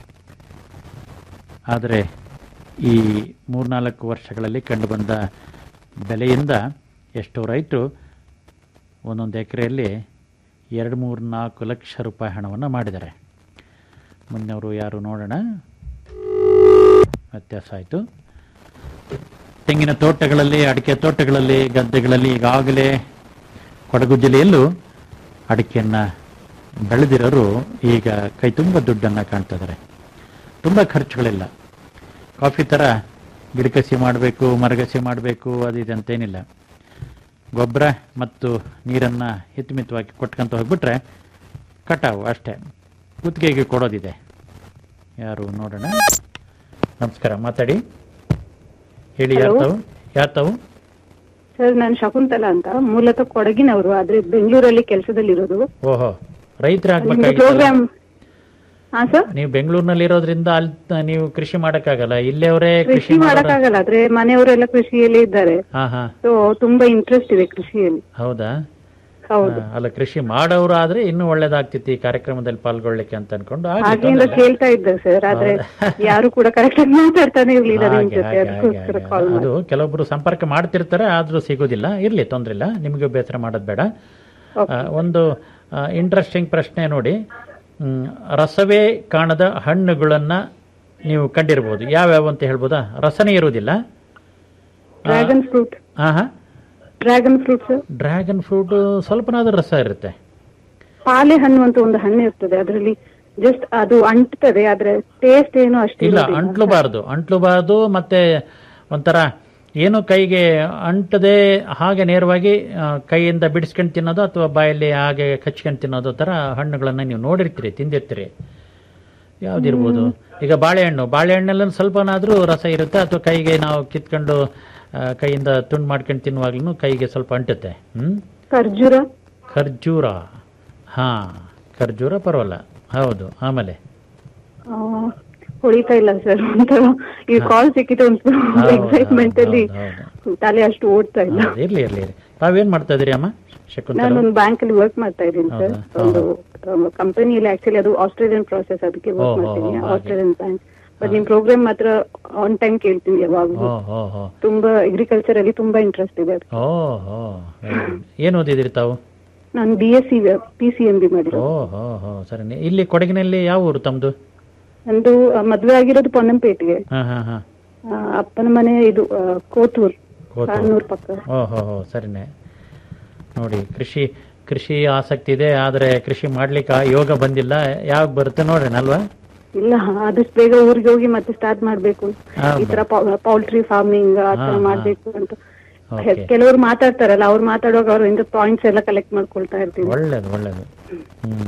ಆದರೆ ಈ ಮೂರ್ನಾಲ್ಕು ವರ್ಷಗಳಲ್ಲಿ ಕಂಡುಬಂದ ಬೆಲೆಯಿಂದ ಎಷ್ಟೋ ರೈತರು ಒಂದೊಂದು ಎಕರೆಯಲ್ಲಿ ಎರಡು ಮೂರು ನಾಲ್ಕು ಲಕ್ಷ ರೂಪಾಯಿ ಹಣವನ್ನು ಮಾಡಿದ್ದಾರೆ ಮುಂದಿನವರು ಯಾರು ನೋಡೋಣ ವ್ಯತ್ಯಾಸ ಆಯಿತು ತೆಂಗಿನ ತೋಟಗಳಲ್ಲಿ ಅಡಿಕೆ ತೋಟಗಳಲ್ಲಿ ಗದ್ದೆಗಳಲ್ಲಿ ಈಗಾಗಲೇ ಕೊಡಗು ಜಿಲ್ಲೆಯಲ್ಲೂ ಅಡಿಕೆಯನ್ನು ಬೆಳೆದಿರೋರು ಈಗ ಕೈ ತುಂಬ ದುಡ್ಡನ್ನು ಕಾಣ್ತಿದ್ದಾರೆ ತುಂಬ ಖರ್ಚುಗಳಿಲ್ಲ ಕಾಫಿ ಥರ ಗಿಡಕಸಿ ಮಾಡಬೇಕು ಮರಗಸಿ ಮಾಡಬೇಕು ಅದು ಇದಂತೇನಿಲ್ಲ ಗೊಬ್ಬರ ಮತ್ತು ನೀರನ್ನು ಹಿತಮಿತವಾಗಿ ಕೊಟ್ಕೊಂತ ಹೋಗ್ಬಿಟ್ರೆ ಕಟಾವು ಅಷ್ಟೇ ಗುತ್ತಿಗೆಗೆ ಕೊಡೋದಿದೆ ಯಾರು ನೋಡೋಣ ನಮಸ್ಕಾರ ಮಾತಾಡಿ ಹೇಳಿ ಯಾರು Hello. ತಾವು ಯಾರು ತಾವು ಸರ್ ನಾನು ಶಕುಂತಲಾ ಅಂತ ಮೂಲತಃ ಕೊಡಗಿನವರು ಆದ್ರೆ ಬೆಂಗಳೂರಲ್ಲಿ ಕೆಲಸದಲ್ಲಿರೋದು ಓಹೋ ರೈತರು ನಿಮ್ದು ಆಗ್ಬೇಕಾಗಿತ್ತು ಪ್ರೋಗ್ರಾಮ್ ಹಾ ಸರ್ ನೀವು ಬೆಂಗಳೂರಿನಲ್ಲಿ ಇರೋದ್ರಿಂದ ಅಲ್ಲಿ ತ- ನೀವು ಕೃಷಿ ಮಾಡಕ್ಕಾಗಲ್ಲ ಇಲ್ಲೇವರೇ ಕೃಷಿ ಕೃಷಿ ಮಾಡೋರು ಮಾಡಕ್ಕಾಗಲ್ಲ ಆದ್ರೆ ಮನೆಯವರೆಲ್ಲ ಕೃಷಿಯಲ್ಲೇ ಇದ್ದಾರೆ ಹಾ ಹಾ ಸೊ ತುಂಬಾ ಇಂಟ್ರೆಸ್ಟ್ ಇದೆ ಕೃಷಿಯಲ್ಲಿ ಹೌದಾ ಹೌದು ಹಾ, ಅಲ್ಲ ಕೃಷಿ ಮಾಡೋರು ಆದ್ರೆ ಇನ್ನೂ ಒಳ್ಳೇದಾಗ್ತಿತ್ತು ಈ ಕಾರ್ಯಕ್ರಮದಲ್ಲಿ ಪಾಲ್ಗೊಳ್ಳಿಕ್ಕೆ ಅಂತ ಅನ್ಕೊಂಡು ಆಗ್ಲಿ, ಹಾಗೆಲ್ಲ ತೊಂದ್ರೆ ಇಲ್ಲ. ಕೇಳ್ತಾ ಇದ್ದೆ ಸರ್ ಆದ್ರೆ ಯಾರು ಕೂಡ ಕರೆಕ್ಟ್ ಆಗಿ ಮಾತಾಡ್ತಾನೆ ಇರ್ಲಿಲ್ಲ ನಿಮ್ ಹಾಗೆ, ಜೊತೆ ಹಾಗೆ, ಅದಕ್ಕೋಸ್ಕರ ಹಾಗೆ, ಕಾಲ್ ಹಾಗೆ. ಮಾಡಿ ಅದು ಕೆಲವೊಬ್ರು ಸಂಪರ್ಕ ಮಾಡ್ತಿರ್ತಾರೆ ಆದ್ರೂ ಸಿಗೋದಿಲ್ಲ ಇರ್ಲಿ ತೊಂದ್ರೆ ಇಲ್ಲ ನಿಮಗೆ ಬೇಸರ ಮಾಡೋದು ಬೇಡ ಆ, ಒಂದು ಇಂಟ್ರೆಸ್ಟಿಂಗ್ ಪ್ರಶ್ನೆ ನೋಡಿ ಹ್ಮ್, ರಸವೇ ಕಾಣದ ಹಣ್ಣುಗಳನ್ನ ನೀವು ಕಂಡಿರ್ಬೋದು ಯಾವ್ಯಾವ ಅಂತ ಹೇಳ್ಬೋದಾ ರಸನೇ ಇರುವುದಿಲ್ಲ ಡ್ರ್ಯಾಗನ್ ಫ್ರೂಟ್ ಹಾ ಹಾ dragon fruit sir dragon fruit ಸ್ವಲ್ಪನಾದ್ರೂ ರಸ ಇರುತ್ತೆ ಪಾಲೆ ಹಣ್ಣು ಅಂತ ಒಂದು ಹಣ್ಣು ಇರ್ತದೆ ಅದರಲ್ಲಿ ಜಸ್ಟ್ ಅದು ಅಂಟ್ತದೆ ಆದ್ರೆ ಟೇಸ್ಟ್ ಏನು ಅಷ್ಟು ಇಲ್ಲ ಇರೋದಿಲ್ಲ. ಅಂಟ್ಲುಬಾರ್ದು ಅಂಟ್ಲುಬಾರ್ದು ಮತ್ತೆ ಒಂಥರ ಏನು ಕೈಗೆ ಅಂಟದೆ ಹಾಗೆ ನೇರವಾಗಿ ಆ, ಕೈಯಿಂದ ಬಿಡಿಸ್ಕೊಂಡು ತಿನ್ನೋದು ಅಥವಾ ಬಾಯಲ್ಲಿ ಹಾಗೆ ಕಚ್ಕೊಂಡು ತಿನ್ನೋದು ಥರ ಹಣ್ಣುಗಳನ್ನು ನೀವು ನೋಡಿರ್ತೀರಿ ತಿಂದಿರ್ತೀರಿ ಯಾವ್ದಿರ್ಬೋದು ಈಗ ಬಾಳೆಹಣ್ಣು ಬಾಳೆಹಣ್ಣಲ್ಲಿ ಸ್ವಲ್ಪನಾದ್ರೂ ರಸ ಇರುತ್ತೆ ಅಥವಾ ಕೈಗೆ ನಾವು ಕಿತ್ಕೊಂಡು ಆ, ಕೈಯಿಂದ ತುಂಡು ಮಾಡ್ಕೊಂಡು ತಿನ್ನುವಾಗ್ಲೂ ಕೈಗೆ ಸ್ವಲ್ಪ ಅಂಟುತ್ತೆ ಹ್ಮ್ ಖರ್ಜೂರ ಖರ್ಜೂರ ಹಾ ಖರ್ಜೂರ ಪರವಲ್ಲ ಹೌದು ಆಮೇಲೆ ಆ, ಹೊಳಿತಾ ಇಲ್ಲ ಸರ್ ಒಂಥರ ಈ ಕಾಲ್ ಸಿಕ್ಕಿದೆ ಒಂದು ಹೌದು, ಎಕ್ಸೈಟ್ಮೆಂಟ್ ಅಲ್ಲಿ ತಲೆ ಅಷ್ಟು ಓಡ್ತಾ ಇಲ್ಲ ಹೌದು, ಇರ್ಲಿ ಇರ್ಲಿ ಇರ್ಲಿ ತಾವೇನ್ ಮಾಡ್ತಾ ಇದೀರಿ ಅಮ್ಮ ಶಕುಂತಲ ನಾನೊಂದು ಬ್ಯಾಂಕ್ ಅಲ್ಲಿ ವರ್ಕ್ ಮಾಡ್ತಾ ಇದ್ದೀನಿ ಸರ್ ಹೌದಾ? ಒಂದು ಕಂಪನಿಯಲ್ಲಿ ಆಕ್ಚುಲಿ ಅದು ಆಸ್ಟ್ರೇಲಿಯನ್ ಪ್ರಾಸೆಸ್ ಅದಕ್ಕೆ ವರ್ಕ್ ಓಹೋ, ಮಾಡ್ತೀನಿ ಹಾಗೆ. ಆಸ್ಟ್ರೇಲಿಯನ್ ಬ್ಯಾಂಕ್ ಬಟ್ ನಿಮ್ ಪ್ರೋಗ್ರಾಮ್ ಮಾತ್ರ ಆನ್ ಟೈಮ್ ಕೇಳ್ತೀನಿ ಯಾವಾಗಲೂ ಓ ಹೋ ಹೋ ತುಂಬಾ ಅಗ್ರಿಕಲ್ಚರ್ ಅಲ್ಲಿ ತುಂಬಾ ಇಂಟ್ರೆಸ್ಟ್ ಇದೆ ಓ ಹೋ very good. ಏನ್ ಓದಿದಿರಿ ತಾವು ನಾನು B S C P C M B ಮಾಡಿರೋ ಓ ಹೋ ಹೋ ಸರಿ ನೀ- ಇಲ್ಲಿ ಕೊಡಗಿನಲ್ಲಿ ಯಾವ ಊರು ತಮ್ದು ನಂದು ಆ, ಮದ್ವೆ ಆಗಿರೋದು ಪೊನ್ನಂಪೇಟೆಗೆ ಹಾ ಹಾ ಹಾ ಆ, ಅಪ್ಪನ ಮನೆ ಇದು ಆ, ಕೋತೂರ್ ಕೋತೂರು. ಕಾನೂರ್ ಪಕ್ಕ ಓ ಹೋ ಹೋ ಸರಿನೇ ನೋಡಿ ಕೃಷಿ ಕೃಷಿ ಆಸಕ್ತಿ ಇದೆ ಆದ್ರೆ ಕೃಷಿ ಮಾಡ್ಲಿಕ್ಕೆ ಆ ಯೋಗ ಬಂದಿಲ್ಲ ಯಾವಾಗ ಬರುತ್ತೆ ನೋಡ್ರಿ ಅಲ್ವಾ ಇಲ್ಲ ಆದಷ್ಟು ಬೇಗ ಊರಿಗೆ ಹೋಗಿ ಮತ್ತೆ ಸ್ಟಾರ್ಟ್ ಮಾಡ್ಬೇಕು ಹಾ, ಈ ತರ ಪೌಲ್ಟ್ರಿ ಫಾರ್ಮಿಂಗ್ ಆ ಹಾ, ತರ ಹಾ. ಮಾಡ್ಬೇಕು ಅಂತ Okay. ಕೆಲವರು ಮಾತಾಡ್ತಾರಲ್ಲ ಅವ್ರು ಮಾತಾಡುವಾಗ ಅವ್ರಿಂದ ಪಾಯಿಂಟ್ಸ್ ಎಲ್ಲ ಕಲೆಕ್ಟ್ ಮಾಡ್ಕೊಳ್ತಾ ಇರ್ತೀವಿ ಒಳ್ಳೇದು ಒಳ್ಳೇದು ಹ್ಮ್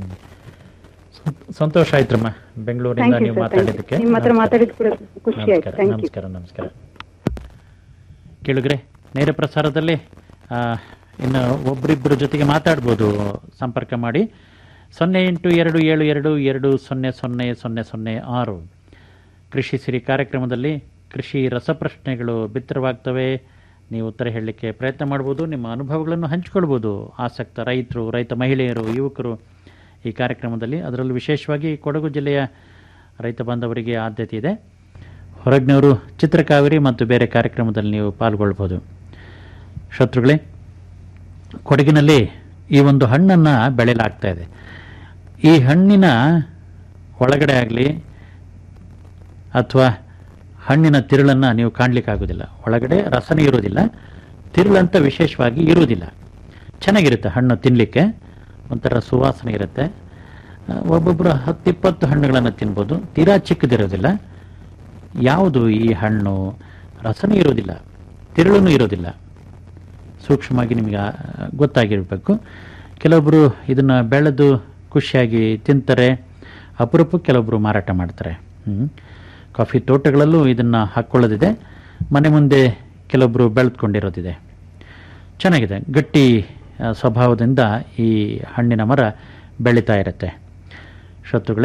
ಸಂತ- ಸಂತೋಷ ಆಯ್ತ್ರಮ್ಮ ಬೆಂಗಳೂರಿಂದ ಥ್ಯಾಂಕ್ ಯು ನೀವು ಸರ್ ಥ್ಯಾಂಕ್ ಮಾತಾಡಿದ್ದಕ್ಕೆ ಯು ನಿಮ್ಮ ಹತ್ರ ಮಾತಾಡಿದ್ ಕೂಡ ಖುಷಿ ಆಯ್ತು ನಮಸ್ಕಾರ ಥ್ಯಾಂಕ್ ಯು ನಮಸ್ಕಾರ ನಮಸ್ಕಾರ ಕೇಳಿದ್ರೆ ನೇರ ಪ್ರಸಾರದಲ್ಲಿ ಆ, ಇನ್ನು ಒಬ್ಬರಿಬ್ಬರ ಜೊತೆಗೆ ಮಾತಾಡ್ಬೋದು ಸಂಪರ್ಕ ಮಾಡಿ ಸೊನ್ನೆ ಎಂಟು ಎರಡು ಏಳು ಎರಡು ಎರಡು ಸೊನ್ನೆ ಸೊನ್ನೆ ಸೊನ್ನೆ ಸೊನ್ನೆ ಆರು ಕೃಷಿ ಸಿರಿ ಕಾರ್ಯಕ್ರಮದಲ್ಲಿ ಕೃಷಿ ರಸಪ್ರಶ್ನೆಗಳು ಬಿತ್ತರವಾಗ್ತವೆ ನೀವು ಉತ್ತರ ಹೇಳಲಿಕ್ಕೆ ಪ್ರಯತ್ನ ಮಾಡ್ಬೋದು ನಿಮ್ಮ ಅನುಭವಗಳನ್ನು ಹಂಚಿಕೊಳ್ಬೋದು ಆಸಕ್ತ ರೈತರು ರೈತ ಮಹಿಳೆಯರು ಯುವಕರು ಈ ಕಾರ್ಯಕ್ರಮದಲ್ಲಿ ಅದರಲ್ಲೂ ವಿಶೇಷವಾಗಿ ಕೊಡಗು ಜಿಲ್ಲೆಯ ರೈತ ಬಾಂಧವರಿಗೆ ಆದ್ಯತೆ ಇದೆ ಹೊರಗ್ನವರು ಚಿತ್ರಕಾವೇರಿ ಮತ್ತು ಬೇರೆ ಕಾರ್ಯಕ್ರಮದಲ್ಲಿ ನೀವು ಪಾಲ್ಗೊಳ್ಬೋದು ಶತ್ರುಗಳೇ ಕೊಡಗಿನಲ್ಲಿ ಈ ಒಂದು ಹಣ್ಣನ್ನು ಬೆಳೆಯಲಾಗ್ತಾ ಇದೆ ಈ ಹಣ್ಣಿನ ಒಳಗಡೆ ಆಗಲಿ ಅಥವಾ ಹಣ್ಣಿನ ತಿರುಳನ್ನು ನೀವು ಕಾಣಲಿಕ್ಕಾಗೋದಿಲ್ಲ ಒಳಗಡೆ ರಸನೇ ಇರೋದಿಲ್ಲ ತಿರುಳಂತ ವಿಶೇಷವಾಗಿ ಇರುವುದಿಲ್ಲ ಚೆನ್ನಾಗಿರುತ್ತೆ ಹಣ್ಣು ತಿನ್ನಲಿಕ್ಕೆ ಒಂಥರ ಸುವಾಸನೆ ಇರುತ್ತೆ ಆ, ಒಬ್ಬೊಬ್ಬರು ಹತ್ತಿಪ್ಪತ್ತು ಹಣ್ಣುಗಳನ್ನು ತಿನ್ಬೋದು ತೀರಾ ಚಿಕ್ಕದಿರೋದಿಲ್ಲ ಯಾವುದು ಈ ಹಣ್ಣು ರಸನೇ ಇರೋದಿಲ್ಲ ತಿರುಳೂ ಇರೋದಿಲ್ಲ ಸೂಕ್ಷ್ಮವಾಗಿ ನಿಮಗೆ ಆ, ಗೊತ್ತಾಗಿರಬೇಕು ಕೆಲವೊಬ್ಬರು ಇದನ್ನು ಬೆಳೆದು ಖುಷಿಯಾಗಿ ತಿಂತಾರೆ ಅಪರೂಪಕ್ಕೆ ಕೆಲವೊಬ್ಬರು ಮಾರಾಟ ಮಾಡ್ತಾರೆ ಹ್ಮ್. ಕಾಫಿ ತೋಟಗಳಲ್ಲೂ ಇದನ್ನು ಹಾಕ್ಕೊಳ್ಳೋದಿದೆ ಮನೆ ಮುಂದೆ ಕೆಲವೊಬ್ಬರು ಬೆಳೆದುಕೊಂಡಿರೋದಿದೆ ಚೆನ್ನಾಗಿದೆ ಗಟ್ಟಿ ಆ, ಸ್ವಭಾವದಿಂದ ಈ ಹಣ್ಣಿನ ಮರ ಬೆಳೀತಾ ಇರುತ್ತೆ ಶತ್ರುಗಳೇ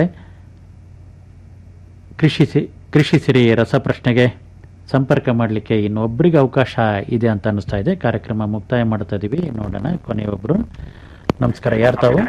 ಕೃಷಿ ಸಿ ಕೃಷಿ ಸಿರಿ ರಸಪ್ರಶ್ನೆಗೆ ಸಂಪರ್ಕ ಮಾಡಲಿಕ್ಕೆ ಇನ್ನೊಬ್ಬರಿಗೆ ಅವಕಾಶ ಇದೆ ಅಂತ ಅನ್ನಿಸ್ತಾ ಇದೆ ಕಾರ್ಯಕ್ರಮ ಮುಕ್ತಾಯ ಮಾಡ್ತಾ ಇದ್ದೀವಿ ನೋಡೋಣ ಕೊನೆಯೊಬ್ಬರು ನಮಸ್ಕಾರ ಯಾರು ತಾವು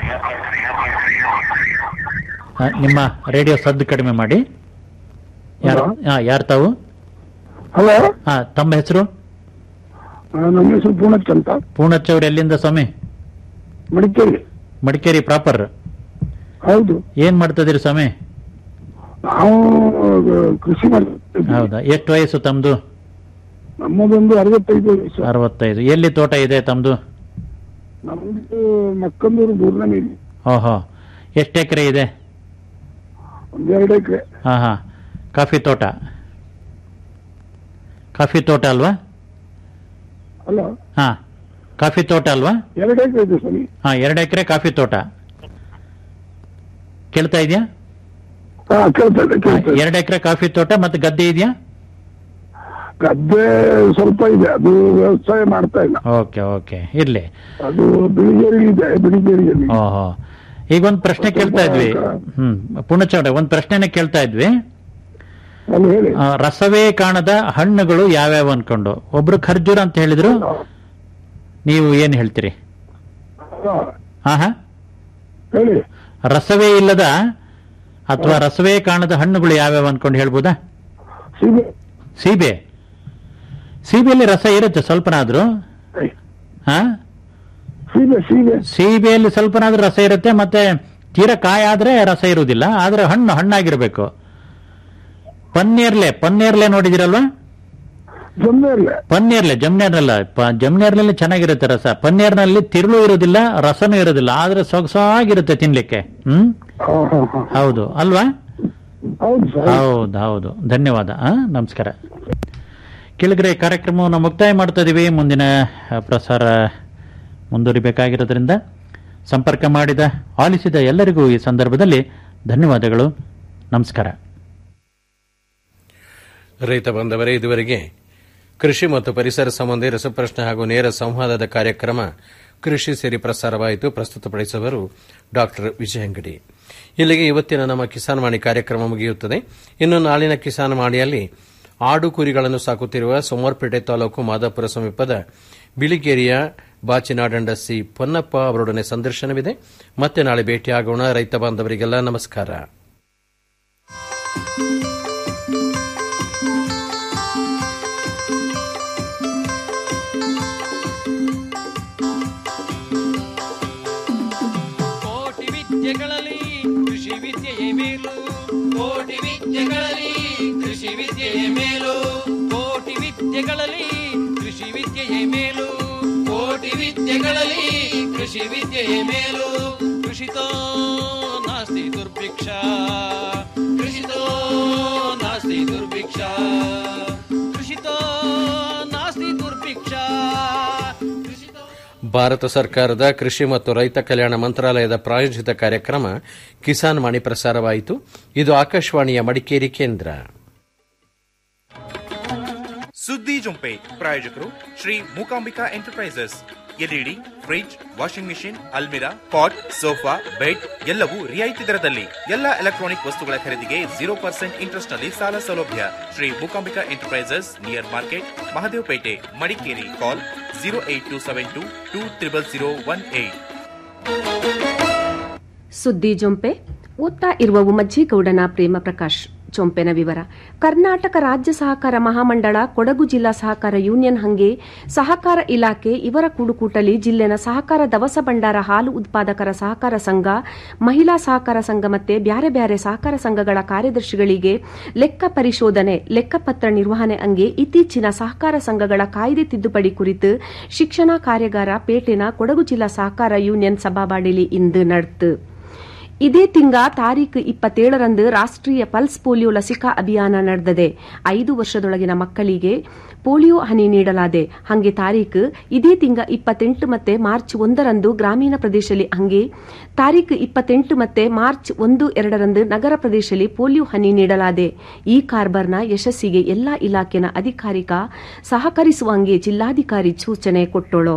ಆ, ನಿಮ್ಮ ರೇಡಿಯೋ ಸದ್ದು ಕಡಿಮೆ ಮಾಡಿ ಯಾರು ಹಾಂ ಯಾರು ತಾವು ಹಲೋ ಹಾಂ ತಮ್ಮ ಹೆಸರು ನಮ್ಮ ಹೆಸರು ಪೂರ್ಣಚ್ ಅಂತ ಪೂರ್ಣಚ್ಚ ಅವ್ರು ಎಲ್ಲಿಂದ ಸ್ವಾಮಿ ಮಡಿಕೇರಿ ಮಡಿಕೇರಿ ಪ್ರಾಪರ್ ಹೌದು ಏನ್ ಮಾಡ್ತಾ ಇದೀರಿ ಸ್ವಾಮಿ ನಾವು ಕೃಷಿ ಮಾಡ್ತೀವಿ ಹೌದಾ ಎಷ್ಟು ವಯಸ್ಸು ತಮ್ದು ನಮ್ಮದೊಂದು ಅರವತ್ತೈದು ವಯಸ್ಸು ಅರವತ್ತೈದು ಎಲ್ಲಿ ತೋಟ ಇದೆ ತಮ್ದು ನಮ್ದು ಮಕ್ಕಂದೂರು ಬೂರ್ನಮೀರಿ ಓಹೋ ಎಷ್ಟು ಎಕರೆ ಇದೆ ಒಂದೆರಡು ಎಕರೆ ಹಾ ಹಾ ಕಾಫಿ ತೋಟ ಕಾಫಿ ತೋಟ ಅಲ್ವಾ ಅಲ್ಲ ಹಾ ಕಾಫಿ ತೋಟ ಅಲ್ವಾ ಎರಡು ಎಕರೆ ಇದೆ ಸ್ವಾಮಿ ಹಾ ಎರಡು ಎಕರೆ ಕಾಫಿ ತೋಟ ಕೇಳ್ತಾ ಇದೆಯಾ ಹಾ ಕೇಳ್ತಾ ಇದೆ ಕೇಳ್ತಾ ಇದೆ. ಎರಡು ಎಕರೆ ಕಾಫಿ ತೋಟ ಮತ್ತೆ ಗದ್ದೆ ಇದೆಯಾ ಗದ್ದೆ ಸ್ವಲ್ಪ ಇದೆ ಅದು ವ್ಯವಸಾಯ ಮಾಡ್ತಾ ಇಲ್ಲ ಓಕೆ ಓಕೆ ಇರ್ಲಿ ಅದು ಬಿಳಿಗೇರಿ ಇದೆ ಬಿಳಿಗೇರಿಯಲ್ಲಿ ಓಹೋ ಈಗ ಒಂದು ಪ್ರಶ್ನೆ ಕೇಳ್ತಾ ಇದ್ವಿ ಹ್ಮ್ ಪುಣಚೌಡ ಒಂದು ಪ್ರಶ್ನೆನೇ ಕೇಳ್ತಾ ಇದ್ವಿ ಅಲ್ಲಿ ಹೇಳಿ ಆ, ರಸವೇ ಕಾಣದ ಹಣ್ಣುಗಳು ಯಾವ್ಯಾವ ಅನ್ಕೊಂಡು ಒಬ್ರು ಖರ್ಜೂರ ಅಂತ ಹೇಳಿದ್ರು ನೀವು ಏನ್ ಹೇಳ್ತೀರಿ ಹಾ ಹಾ ಹೇಳಿ ರಸವೇ ಇಲ್ಲದ ಅಥವಾ ರಸವೇ ಕಾಣದ ಹಣ್ಣುಗಳು ಯಾವ್ಯಾವ ಅನ್ಕೊಂಡು ಹೇಳ್ಬೋದಾ ಸೀಬೆ ಸೀಬೆ ಸೀಬೆಯಲ್ಲಿ ರಸ ಇರುತ್ತೆ ಸ್ವಲ್ಪನಾದ್ರೂ ಹಾ ಸೀಬೆ ಸೀಬೆ ಸೀಬೆಯಲ್ಲಿ ಸ್ವಲ್ಪನಾದ್ರೂ ರಸ ಇರುತ್ತೆ ಮತ್ತೆ ತೀರ ಕಾಯಿ ಆದ್ರೆ ರಸ ಇರುವುದಿಲ್ಲ ಆದ್ರೆ ಹಣ್ಣು ಹಣ್ಣಾಗಿರ್ಬೇಕು ಪನ್ನೀರ್ಲೆ ಪನ್ನೀರ್ಲೆ ನೋಡಿದಿರಲ್ವಾ ಜಮ್ನೇರ್ಲೆ ಪನ್ನೀರ್ಲೆ ಜಮ್ನೇರ್ನಲ್ಲ ಪ- ಜಮ್ನೇರ್ನಲ್ಲಿ ಚೆನ್ನಾಗಿರುತ್ತೆ ರಸ ಪನ್ನೀರ್ನಲ್ಲಿ ತಿರುಳು ಇರೋದಿಲ್ಲ ರಸನೂ ಇರೋದಿಲ್ಲ ಆದ್ರೆ ಸೊಗಸಾಗಿರುತ್ತೆ ತಿನ್ಲಿಕ್ಕೆ ಹ್ಮ್ ಹೌದು ಅಲ್ವಾ ಹೌದು ಹೌದು ಹೌದು ಧನ್ಯವಾದ ಆ, ನಮಸ್ಕಾರ ಕೆಳಗಡೆ ಕಾರ್ಯಕ್ರಮವನ್ನು ಮುಕ್ತಾಯ ಮಾಡ್ತಾ ಇದೀವಿ ಮುಂದಿನ ಆ, ಪ್ರಸಾರ ಮುಂದುವರಿಬೇಕಾಗಿರೋದ್ರಿಂದ ಸಂಪರ್ಕ ಮಾಡಿದ ಆಲಿಸಿದ ಎಲ್ಲರಿಗೂ ಈ ಸಂದರ್ಭದಲ್ಲಿ ಧನ್ಯವಾದಗಳು ನಮಸ್ಕಾರ ರೈತ ಬಂದವರೇ ಇದುವರೆಗೆ ಕೃಷಿ ಮತ್ತು ಪರಿಸರ ಸಂಬಂಧಿ ರಸಪ್ರಶ್ನೆ ಹಾಗೂ ನೇರ ಸಂವಾದದ ಕಾರ್ಯಕ್ರಮ ಕೃಷಿ ಸೇರಿ ಪ್ರಸಾರವಾಯಿತು ಪ್ರಸ್ತುತಪಡಿಸುವರು ಡಾಕ್ಟರ್ ವಿಜಯಂಗಡಿ ಇಲ್ಲಿಗೆ ಇವತ್ತಿನ ನಮ್ಮ ಕಿಸಾನ್ ವಾಣಿ ಕಾರ್ಯಕ್ರಮ ಮುಗಿಯುತ್ತದೆ ಇನ್ನು ನಾಳಿನ ಕಿಸಾನ್ ವಾಣಿಯಲ್ಲಿ ಆಡು ಕುರಿಗಳನ್ನು ಸಾಕುತ್ತಿರುವ ಸೋಮವಾರಪೇಟೆ ತಾಲೂಕು ಮಾದಾಪುರ ಸಮೀಪದ ಬಿಳಿಗೇರಿಯ ಬಾಚಿನಾಡಂಡ ಸಿ ಪೊನ್ನಪ್ಪ ಅವರೊಡನೆ ಸಂದರ್ಶನವಿದೆ ಮತ್ತೆ ನಾಳೆ ಭೇಟಿಯಾಗೋಣ ರೈತ ಬಾಂಧವರಿಗೆಲ್ಲ ನಮಸ್ಕಾರ ಕೋಟಿ ವಿದ್ಯೆಗಳಲ್ಲಿ ಕೃಷಿ ವಿದ್ಯೆಯೇ ಮೇಲು ಕೋಟಿ ವಿದ್ಯೆಗಳಲ್ಲಿ ಕೃಷಿ ವಿದ್ಯೆಯೇ ಮೇಲು ಕೋಟಿ ವಿದ್ಯೆಗಳಲ್ಲಿ ಕೃಷಿ ವಿದ್ಯೆಯೇ ಮೇಲು ಕೋಟಿ ವಿದ್ಯೆಗಳಲ್ಲಿ ಕೃಷಿ ವಿದ್ಯೆಯೇ ಮೇಲು ಕೃಷಿತೋ ನಾಸ್ತಿ ದುರ್ಭಿಕ್ಷ ಕೃಷಿತೋ ನಾಸ್ತಿ ದುರ್ಭಿಕ್ಷ ಕೃಷಿತೋ ನಾಸ್ತಿ ದುರ್ಭಿಕ್ಷ ಭಾರತ ಸರ್ಕಾರದ ಕೃಷಿ ಮತ್ತು ರೈತ ಕಲ್ಯಾಣ ಮಂತ್ರಾಲಯದ ಪ್ರಾಯೋಜಿತ ಕಾರ್ಯಕ್ರಮ ಕಿಸಾನ್ ವಾಣಿ ಪ್ರಸಾರವಾಯಿತು ಇದು ಆಕಾಶವಾಣಿಯ ಮಡಿಕೇರಿ ಕೇಂದ್ರ ಸುದ್ದಿ ಜೊಂಪೆ ಪ್ರಾಯೋಜಕರು Shri Mookambika enterprises LED fridge washing machine ಅಲ್ಮಿರಾ ಪಾಟ್ ಸೋಫಾ ಬೆಡ್ ಎಲ್ಲವೂ ರಿಯಾಯಿತಿ ದರದಲ್ಲಿ ಎಲ್ಲ ಎಲೆಕ್ಟ್ರಾನಿಕ್ ವಸ್ತುಗಳ ಖರೀದಿಗೆ ಜೀರೋ ಪರ್ಸೆಂಟ್ ಇಂಟ್ರೆಸ್ಟ್ ನಲ್ಲಿ ಸಾಲ ಸೌಲಭ್ಯ Shri Mookambika enterprises near market Mahadevapete Madikeri call zero eight two seven two two triple zero one eight ಸುದ್ದಿ ಜೊಂಪೆ ಓದ್ತಾ ಇರುವವು ಮಜ್ಜೇಗೌಡನ ಪ್ರೇಮ ಪ್ರಕಾಶ್ ಚೊಂಪೆನ ವಿವರ ಕರ್ನಾಟಕ ರಾಜ್ಯ ಸಹಕಾರ ಮಹಾಮಂಡಳ ಕೊಡಗು ಜಿಲ್ಲಾ ಸಹಕಾರ ಯೂನಿಯನ್ ಹಂಗೆ ಸಹಕಾರ ಇಲಾಖೆ ಇವರ ಕುಡುಕೂಟಲಿ ಜಿಲ್ಲೆನ ಸಹಕಾರ ದವಸ ಭಂಡಾರ ಹಾಲು ಉತ್ಪಾದಕರ ಸಹಕಾರ ಸಂಘ ಮಹಿಳಾ ಸಹಕಾರ ಸಂಘ ಮತ್ತೆ ಬ್ಯಾರೆ ಬ್ಯಾರೆ ಸಹಕಾರ ಸಂಘಗಳ ಕಾರ್ಯದರ್ಶಿಗಳಿಗೆ ಲೆಕ್ಕ ಪರಿಶೋಧನೆ ಲೆಕ್ಕಪತ್ರ ನಿರ್ವಹಣೆ ಅಂಗೆ ಇತ್ತೀಚಿನ ಸಹಕಾರ ಸಂಘಗಳ ಕಾಯ್ದೆ ತಿದ್ದುಪಡಿ ಕುರಿತು ಶಿಕ್ಷಣ ಕಾರ್ಯಾಗಾರ ಪೇಟೆನ ಕೊಡಗು ಜಿಲ್ಲಾ ಸಹಕಾರ ಯೂನಿಯನ್ ಸಭಾಬಾಡಿಲಿ ಇಂದು ನಡೆತು ಇದೇ ತಿಂಗ ತಾರೀಖು ಇಪ್ಪತ್ತೇಳರಂದು ರಾಷ್ಟ್ರೀಯ ಪಲ್ಸ್ ಪೋಲಿಯೋ ಲಸಿಕಾ ಅಭಿಯಾನ ನಡೆದದೆ ಐದು ವರ್ಷದೊಳಗಿನ ಮಕ್ಕಳಿಗೆ ಪೋಲಿಯೋ ಹನಿ ನೀಡಲಾದೆ ಹಂಗೆ ತಾರೀಖು ಇದೇ ತಿಂಗ ಇಪ್ಪತ್ತೆಂಟು ಮತ್ತೆ ಮಾರ್ಚ್ ಒಂದರಂದು ಗ್ರಾಮೀಣ ಪ್ರದೇಶದಲ್ಲಿ ಹಂಗೆ ತಾರೀಖು ಇಪ್ಪತ್ತೆಂಟು ಮತ್ತೆ ಮಾರ್ಚ್ ಒಂದು ಎರಡರಂದು ನಗರ ಪ್ರದೇಶದಲ್ಲಿ ಪೋಲಿಯೋ ಹನಿ ನೀಡಲಾದೆ ಈ ಕಾರ್ಬರ್ನ ಯಶಸ್ಸಿಗೆ ಎಲ್ಲಾ ಇಲಾಖೆನ ಅಧಿಕಾರಿಕ ಸಹಕರಿಸುವಂಗೆ ಜಿಲ್ಲಾಧಿಕಾರಿ ಸೂಚನೆ ಕೊಟ್ಟೋಳು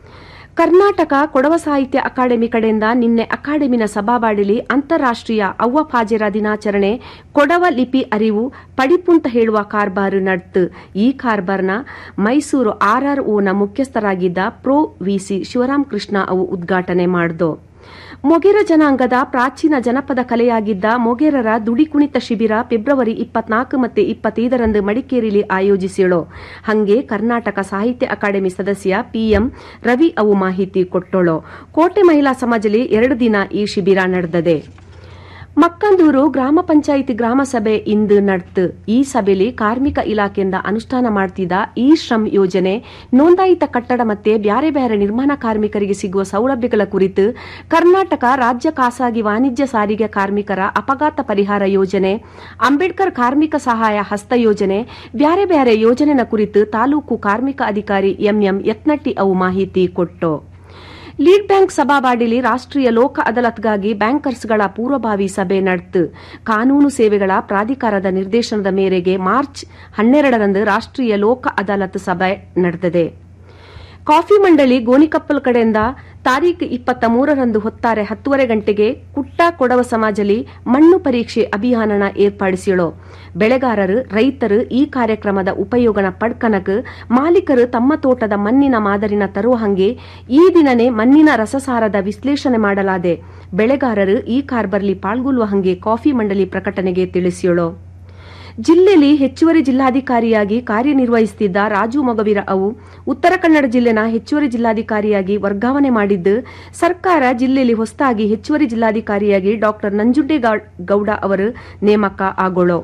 ಕರ್ನಾಟಕ ಕೊಡವ ಸಾಹಿತ್ಯ ಅಕಾಡೆಮಿ ಕಡೆಯಿಂದ ನಿನ್ನೆ ಅಕಾಡೆಮಿನ ಸಭಾಬಾಡಿಲಿ ಅಂತಾರಾಷ್ಟ್ರೀಯ ಅವ್ವ ಫಾಜಿರ ದಿನಾಚರಣೆ ಕೊಡವ ಲಿಪಿ ಅರಿವು ಪಡಿಪುಂತ ಹೇಳುವ ಕಾರ್ಬಾರು ನಡೆತು ಈ ಕಾರ್ಬಾರ್ನ ಮೈಸೂರು ಆರ್ಆರ್ಒನ ಮುಖ್ಯಸ್ಥರಾಗಿದ್ದ ಪ್ರೊ ವಿಸಿ ಶಿವರಾಮ್ ಕೃಷ್ಣ ಅವು ಉದ್ಘಾಟನೆ ಮಾಡಿದು ಮೊಗೆರ ಜನಾಂಗದ ಪ್ರಾಚೀನ ಜನಪದ ಕಲೆಯಾಗಿದ್ದ ಮೊಗೆರರ ದುಡಿಕುಣಿತ ಶಿಬಿರ ಫೆಬ್ರವರಿ ಇಪ್ಪತ್ನಾಲ್ಕು ಮತ್ತು ಇಪ್ಪತ್ತೈದರಂದು ಮಡಿಕೇರಿಯಲ್ಲಿ ಆಯೋಜಿಸಿಳು ಹಂಗೆ ಕರ್ನಾಟಕ ಸಾಹಿತ್ಯ ಅಕಾಡೆಮಿ ಸದಸ್ಯ ಪಿಎಂ ರವಿ ಅವು ಮಾಹಿತಿ ಕೊಟ್ಟಳು ಕೋಟೆ ಮಹಿಳಾ ಸಮಾಜದಲ್ಲಿ ಎರಡು ದಿನ ಈ ಶಿಬಿರ ನಡೆದದೆ ಮಕ್ಕಂದೂರು ಗ್ರಾಮ ಪಂಚಾಯಿತಿ ಗ್ರಾಮ ಸಭೆ ಇಂದು ನಡೆತು ಈ ಸಭೆಯಲ್ಲಿ ಕಾರ್ಮಿಕ ಇಲಾಖೆಯಿಂದ ಅನುಷ್ಠಾನ ಮಾಡ್ತಿದ್ದ ಇ ಶ್ರಮ್ ಯೋಜನೆ ನೋಂದಾಯಿತ ಕಟ್ಟಡ ಮತ್ತೆ ಬ್ಯಾರೆ ಬ್ಯಾರೆ ನಿರ್ಮಾಣ ಕಾರ್ಮಿಕರಿಗೆ ಸಿಗುವ ಸೌಲಭ್ಯಗಳ ಕುರಿತು ಕರ್ನಾಟಕ ರಾಜ್ಯ ಖಾಸಗಿ ವಾಣಿಜ್ಯ ಸಾರಿಗೆ ಕಾರ್ಮಿಕರ ಅಪಘಾತ ಪರಿಹಾರ ಯೋಜನೆ ಅಂಬೇಡ್ಕರ್ ಕಾರ್ಮಿಕ ಸಹಾಯ ಹಸ್ತ ಯೋಜನೆ ಬ್ಯಾರೆ ಬ್ಯಾರೆ ಯೋಜನೆನ ಕುರಿತು ತಾಲೂಕು ಕಾರ್ಮಿಕ ಅಧಿಕಾರಿ ಎಂಎಂ ಯತ್ನಟ್ಟಿ ಅವು ಮಾಹಿತಿ ಕೊಟ್ಟು ಲೀಡ್ ಬ್ಯಾಂಕ್ ಸಭಾಬಾಡಿಲಿ ರಾಷ್ಟ್ರೀಯ ಲೋಕ ಅದಾಲತ್ಗಾಗಿ ಬ್ಯಾಂಕರ್ಸ್ಗಳ ಪೂರ್ವಭಾವಿ ಸಭೆ ನಡೆತು ಕಾನೂನು ಸೇವೆಗಳ ಪ್ರಾಧಿಕಾರದ ನಿರ್ದೇಶನದ ಮೇರೆಗೆ ಮಾರ್ಚ್ ಹನ್ನೆರಡರಂದು ರಾಷ್ಟ್ರೀಯ ಲೋಕ ಅದಾಲತ್ ಸಭೆ ನಡೆದಿದೆ ಕಾಫಿ ಮಂಡಳಿ ಗೋಣಿಕಪ್ಪಲ್ ಕಡೆಯಿಂದ ತಾರೀಖು ಇಪ್ಪತ್ತ ಮೂರರಂದು ಹೊತ್ತಾರೆ ಹತ್ತುವರೆ ಗಂಟೆಗೆ ಕುಟ್ಟ ಕೊಡವ ಸಮಾಜಲಿ ಮಣ್ಣು ಪರೀಕ್ಷೆ ಅಭಿಯಾನನ ಏರ್ಪಡಿಸಿಳು ಬೆಳೆಗಾರರು ರೈತರು ಈ ಕಾರ್ಯಕ್ರಮದ ಉಪಯೋಗನ ಪಡ್ಕನಕ್ ಮಾಲೀಕರು ತಮ್ಮ ತೋಟದ ಮಣ್ಣಿನ ಮಾದರಿನ ತರುವ ಹಂಗೆ ಈ ದಿನನೇ ಮಣ್ಣಿನ ರಸಸಾರದ ವಿಶ್ಲೇಷಣೆ ಮಾಡಲಾದೆ ಬೆಳೆಗಾರರು ಈ ಕಾರ್ಬರ್ಲಿ ಪಾಲ್ಗೊಳ್ಳುವ ಹಂಗೆ ಕಾಫಿ ಮಂಡಳಿ ಪ್ರಕಟಣೆಗೆ ತಿಳಿಸಿಯಳು ಜಿಲ್ಲೆಯಲ್ಲಿ ಹೆಚ್ಚುವರಿ ಜಿಲ್ಲಾಧಿಕಾರಿಯಾಗಿ ಕಾರ್ಯನಿರ್ವಹಿಸುತ್ತಿದ್ದ ರಾಜು ಮೊಗವೀರ ಅವು ಉತ್ತರ ಕನ್ನಡ ಜಿಲ್ಲೆನ ಹೆಚ್ಚುವರಿ ಜಿಲ್ಲಾಧಿಕಾರಿಯಾಗಿ ವರ್ಗಾವಣೆ ಮಾಡಿದ್ದು ಸರ್ಕಾರ ಜಿಲ್ಲೆಯಲ್ಲಿ ಹೊಸದಾಗಿ ಹೆಚ್ಚುವರಿ ಜಿಲ್ಲಾಧಿಕಾರಿಯಾಗಿ ಡಾ ನಂಜುಂಡೇಗೌಡ ಅವರು ನೇಮಕ ಆಗೋಳು